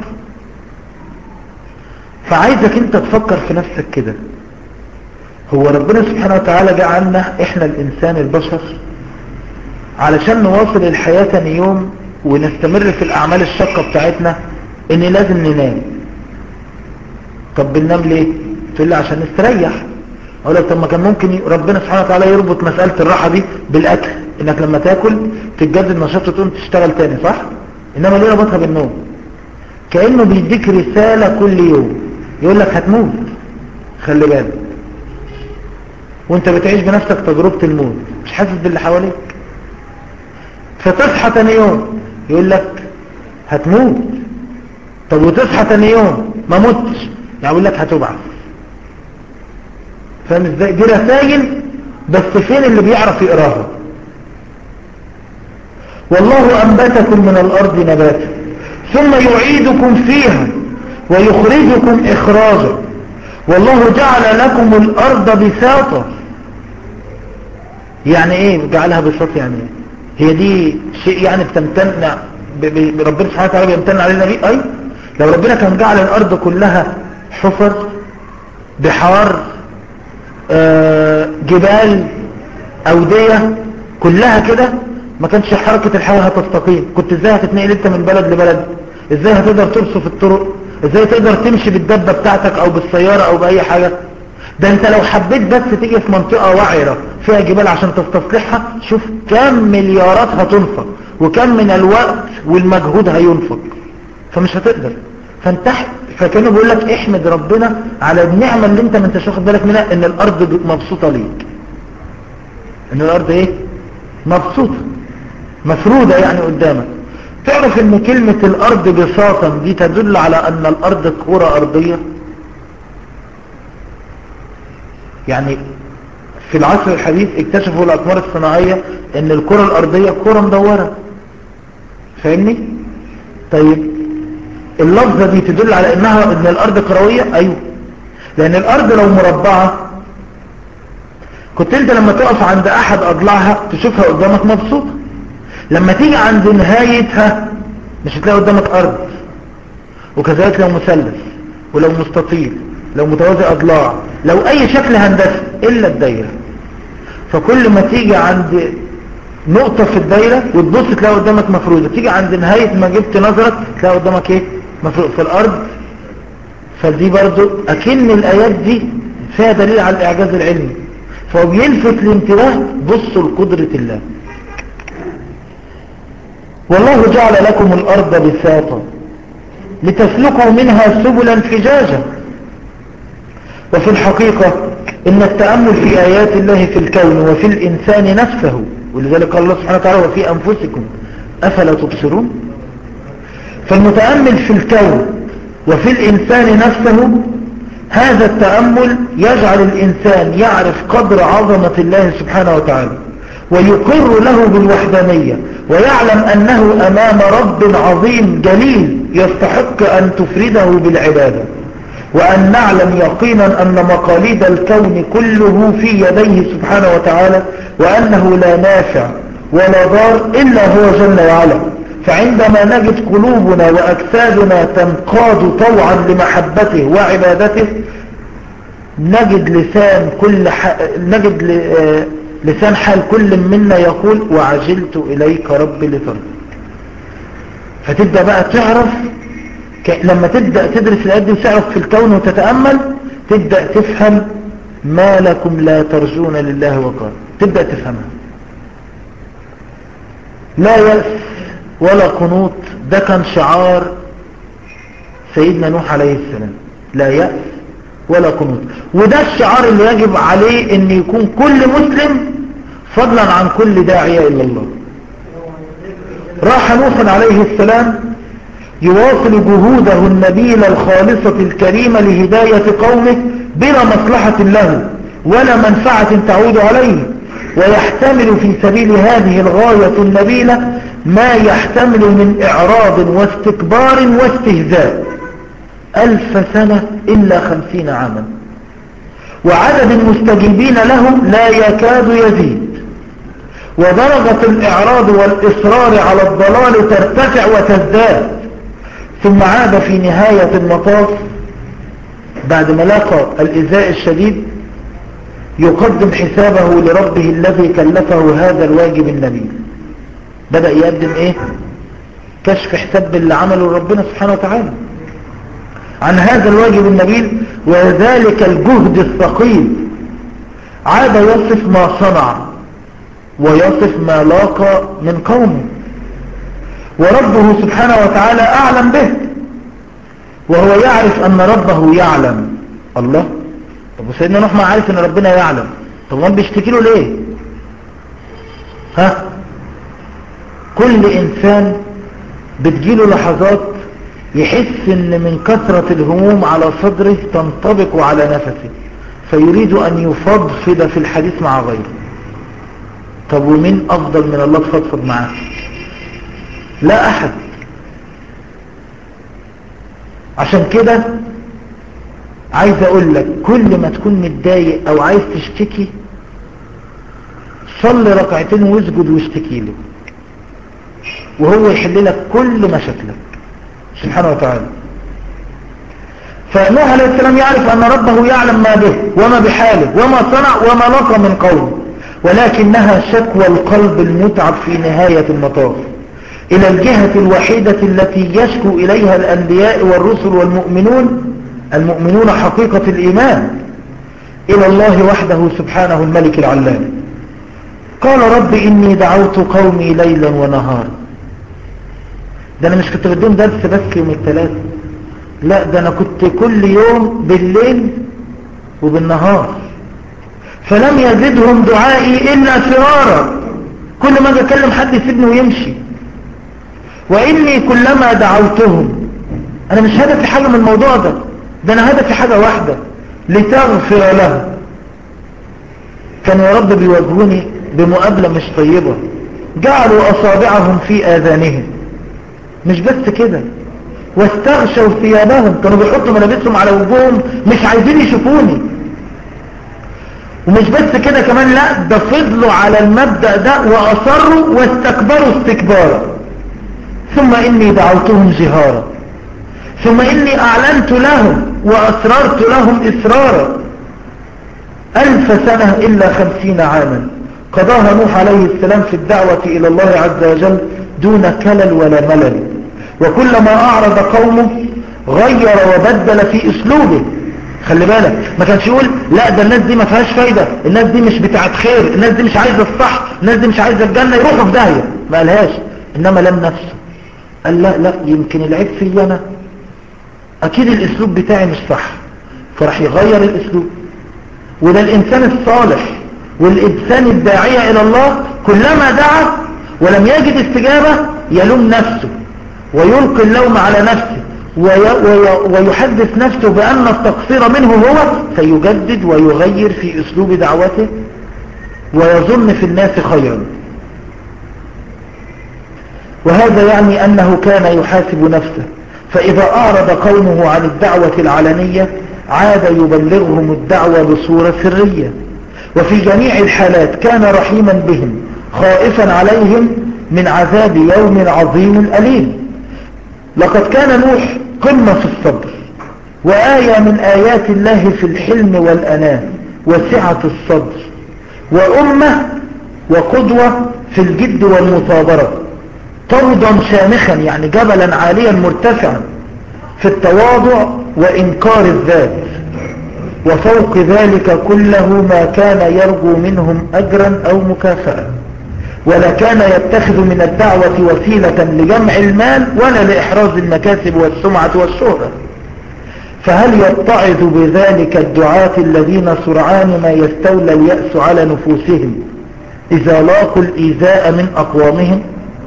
فعايزك انت تفكر في نفسك كده هو ربنا سبحانه وتعالى جعلنا احنا الانسان البشر علشان نواصل الحياة تاني يوم ونستمر في الاعمال الشاقة بتاعتنا ان لازم ننام طب بننام ليه تقول لي عشان نستريح اقول لك طب ما كان ممكن ربنا سبحانه وتعالى يربط مسألة الراحة دي بالاكل انك لما تاكل تتجدد نشاط وتقوم تشتغل تاني صح انما ليه ربطها بالنوم كأنه بيديك رسالة كل يوم يقول لك هتموت خلي بالك وانت بتعيش بنفسك تجربة الموت مش حاسس باللي حواليك فتصحى تاني يوم يقول لك هتموت طب وتصحى تاني يوم ما متش يعني يقول لك هتبعث فاهم ازاي دي رسائل بس فين اللي بيعرف يقراها والله انبتكم من الارض نباتا ثم يعيدكم فيها ويخرجكم اخراجا والله جعل لكم الارض بساطا يعني ايه جعلها بساط يعني ايه هي دي شيء يعني بتمتن ربنا سبحانه وتعالى بيمتن علينا بيه اي لو ربنا كان جعل الارض كلها حفر بحار آه جبال اودية كلها كده ما كانش حركة الحياة هتستقيم كنت ازاي هتتنقل انت من بلد لبلد ازاي هتقدر ترصف الطرق ازاي تقدر تمشي بالدبة بتاعتك او بالسيارة او باي حاجة ده انت لو حبيت بس تيجي في منطقة وعرة فيها جبال عشان تستصلحها شوف كم مليارات هتنفق وكم من الوقت والمجهود هينفق فمش هتقدر فانت فكانوا بيقول لك احمد ربنا على النعمة اللي انت ما انتش واخد بالك منها ان الارض مبسوطة ليك ان الارض ايه مبسوطة مفرودة يعني قدامك تعرف ان كلمة الارض بساطا دي تدل على ان الارض كرة ارضية يعني في العصر الحديث اكتشفوا الاقمار الصناعية ان الكرة الارضية كرة مدورة فاهمني طيب اللفظة دي تدل على انها ان الارض كروية ايوه لان الارض لو مربعة كنت انت لما تقف عند احد اضلاعها تشوفها قدامك مبسوطة لما تيجي عند نهايتها مش هتلاقي قدامك ارض وكذلك لو مثلث ولو مستطيل لو متوازي اضلاع لو اي شكل هندسي الا الدايرة فكل ما تيجي عند نقطة في الدايرة وتبص تلاقي قدامك مفروضة تيجي عند نهاية ما جبت نظرك تلاقي قدامك ايه مفروض في الارض فدي برضو اكن الايات دي فيها دليل على الاعجاز العلمي فهو بيلفت الانتباه بصوا لقدرة الله والله جعل لكم الارض بساطا لتسلكوا منها سبلا فجاجا وفي الحقيقة ان التأمل في ايات الله في الكون وفي الانسان نفسه ولذلك قال الله سبحانه وتعالى وفي انفسكم افلا تبصرون فالمتأمل في الكون وفي الانسان نفسه هذا التأمل يجعل الانسان يعرف قدر عظمة الله سبحانه وتعالى ويقر له بالوحدانية ويعلم أنه أمام رب عظيم جليل يستحق أن تفرده بالعبادة وأن نعلم يقينا أن مقاليد الكون كله في يديه سبحانه وتعالى وأنه لا نافع ولا ضار إلا هو جل وعلا فعندما نجد قلوبنا وأجسادنا تنقاد طوعا لمحبته وعبادته نجد لسان كل ح... نجد ل... لسان حال كل منا يقول وعجلت إليك ربي لترضى فتبدأ بقى تعرف ك... لما تبدأ تدرس الآيات دي وتعرف في الكون وتتأمل تبدأ تفهم ما لكم لا ترجون لله وقال تبدأ تفهمها لا يأس ولا قنوط ده كان شعار سيدنا نوح عليه السلام لا يأس ولا قنوط وده الشعار اللي يجب عليه ان يكون كل مسلم فضلا عن كل داعية الى الله راح نوح عليه السلام يواصل جهوده النبيلة الخالصة الكريمة لهداية قومه بلا مصلحة له ولا منفعة تعود عليه ويحتمل في سبيل هذه الغاية النبيلة ما يحتمل من إعراض واستكبار واستهزاء ألف سنة إلا خمسين عاما وعدد المستجيبين له لا يكاد يزيد ودرجة الإعراض والإصرار على الضلال ترتفع وتزداد ثم عاد في نهاية المطاف بعد ما لقى الإزاء الشديد يقدم حسابه لربه الذي كلفه هذا الواجب النبي بدأ يقدم ايه كشف حساب اللي عمله ربنا سبحانه وتعالى عن هذا الواجب النبيل وذلك الجهد الثقيل عاد يصف ما صنع ويصف ما لاقى من قومه وربه سبحانه وتعالى أعلم به وهو يعرف أن ربه يعلم الله طب وسيدنا نوح ما عارف أن ربنا يعلم طب ما بيشتكي له ليه ها كل إنسان بتجيله لحظات يحس ان من كثرة الهموم على صدره تنطبق على نفسه فيريد ان يفضفض في الحديث مع غيره طب ومين افضل من الله تفضفض معاه لا احد عشان كده عايز اقول لك كل ما تكون متضايق او عايز تشتكي صلي ركعتين واسجد واشتكي له وهو يحل لك كل مشاكلك سبحانه وتعالى فنوح عليه السلام يعرف أن ربه يعلم ما به وما بحاله وما صنع وما لقى من قوله ولكنها شكوى القلب المتعب في نهاية المطاف إلى الجهة الوحيدة التي يشكو إليها الأنبياء والرسل والمؤمنون المؤمنون حقيقة الإيمان إلى الله وحده سبحانه الملك العلام قال رب إني دعوت قومي ليلا ونهارا ده انا مش كنت بديهم درس بس يوم الثلاث لا ده انا كنت كل يوم بالليل وبالنهار فلم يزدهم دعائي الا فرارا كل ما اجي اكلم حد يسيبني ويمشي واني كلما دعوتهم انا مش هدفي حاجة من الموضوع ده ده انا هدفي حاجة واحدة لتغفر له كان يا رب بيواجهوني بمقابلة مش طيبة جعلوا اصابعهم في اذانهم مش بس كده واستغشوا ثيابهم كانوا بيحطوا ملابسهم على وجوههم مش عايزين يشوفوني ومش بس كده كمان لا ده فضلوا على المبدأ ده واصروا واستكبروا استكبارا ثم اني دعوتهم جهارا ثم اني اعلنت لهم واسررت لهم اسرارا الف سنة الا خمسين عاما قضاها نوح عليه السلام في الدعوة الى الله عز وجل دون كلل ولا ملل وكلما اعرض قومه غير وبدل في اسلوبه خلي بالك ما كانش يقول لا ده الناس دي ما فيهاش فايدة الناس دي مش بتاعت خير الناس دي مش عايزة الصح الناس دي مش عايزة الجنة يروحوا في داهية ما قالهاش انما لم نفسه قال لا لا يمكن العيب فيا انا اكيد الاسلوب بتاعي مش صح فراح يغير الاسلوب وده الانسان الصالح والانسان الداعية الى الله كلما دعا ولم يجد استجابة يلوم نفسه ويلقي اللوم على نفسه وي وي ويحدث نفسه بأن التقصير منه هو فيجدد ويغير في أسلوب دعوته ويظن في الناس خيرا وهذا يعني أنه كان يحاسب نفسه فإذا أعرض قومه عن الدعوة العلنية عاد يبلغهم الدعوة بصورة سرية وفي جميع الحالات كان رحيما بهم خائفا عليهم من عذاب يوم عظيم أليم لقد كان نوح قمة في الصبر وآية من آيات الله في الحلم والأنام وسعة الصدر وأمة وقدوة في الجد والمثابرة طردا شامخا يعني جبلا عاليا مرتفعا في التواضع وإنكار الذات وفوق ذلك كله ما كان يرجو منهم أجرا أو مكافأة ولا كان يتخذ من الدعوة وسيلة لجمع المال ولا لإحراز المكاسب والسمعة والشهرة فهل يتعظ بذلك الدعاة الذين سرعان ما يستولى اليأس على نفوسهم إذا لاقوا الإيذاء من أقوامهم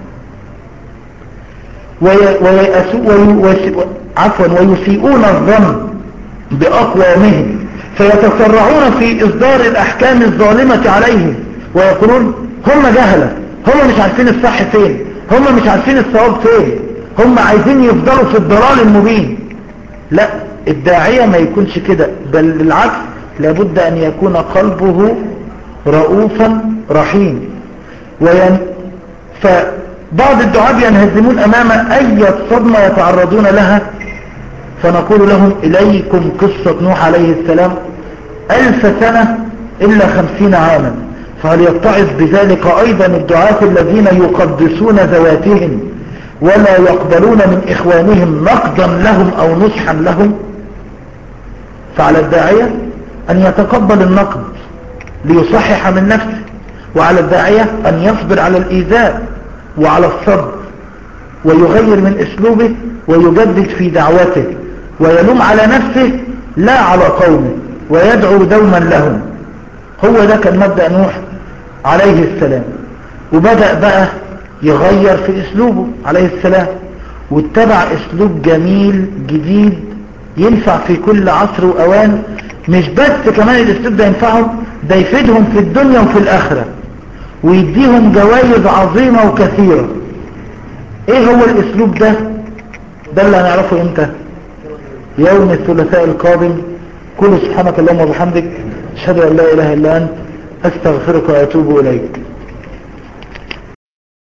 ويأسوا عفوا ويسيئون الظن بأقوامهم فيتسرعون في إصدار الأحكام الظالمة عليهم ويقولون هم جهلة هم مش عارفين الصح فين هم مش عارفين الصواب فين هم عايزين يفضلوا في الضلال المبين لا الداعية ما يكونش كده بل بالعكس لابد أن يكون قلبه رؤوفا رحيم وين فبعض الدعاء ينهزمون أمام أي صدمة يتعرضون لها فنقول لهم إليكم قصة نوح عليه السلام ألف سنة إلا خمسين عاما فهل يتعظ بذلك أيضا الدعاة الذين يقدسون ذواتهم ولا يقبلون من إخوانهم نقدا لهم أو نصحا لهم فعلى الداعية أن يتقبل النقد ليصحح من نفسه وعلى الداعية أن يصبر على الإيذاء وعلى الصبر ويغير من أسلوبه ويجدد في دعوته ويلوم على نفسه لا على قومه ويدعو دوما لهم هو ده كان مبدأ نوح عليه السلام وبدأ بقى يغير في اسلوبه عليه السلام واتبع اسلوب جميل جديد ينفع في كل عصر واوان مش بس كمان الاسلوب ده ينفعهم ده يفيدهم في الدنيا وفي الاخرة ويديهم جوائز عظيمة وكثيرة ايه هو الاسلوب ده ده اللي هنعرفه امتى يوم الثلاثاء القادم كل سبحانك اللهم وبحمدك اشهد ان لا اله الا انت استغفرك واتوب اليك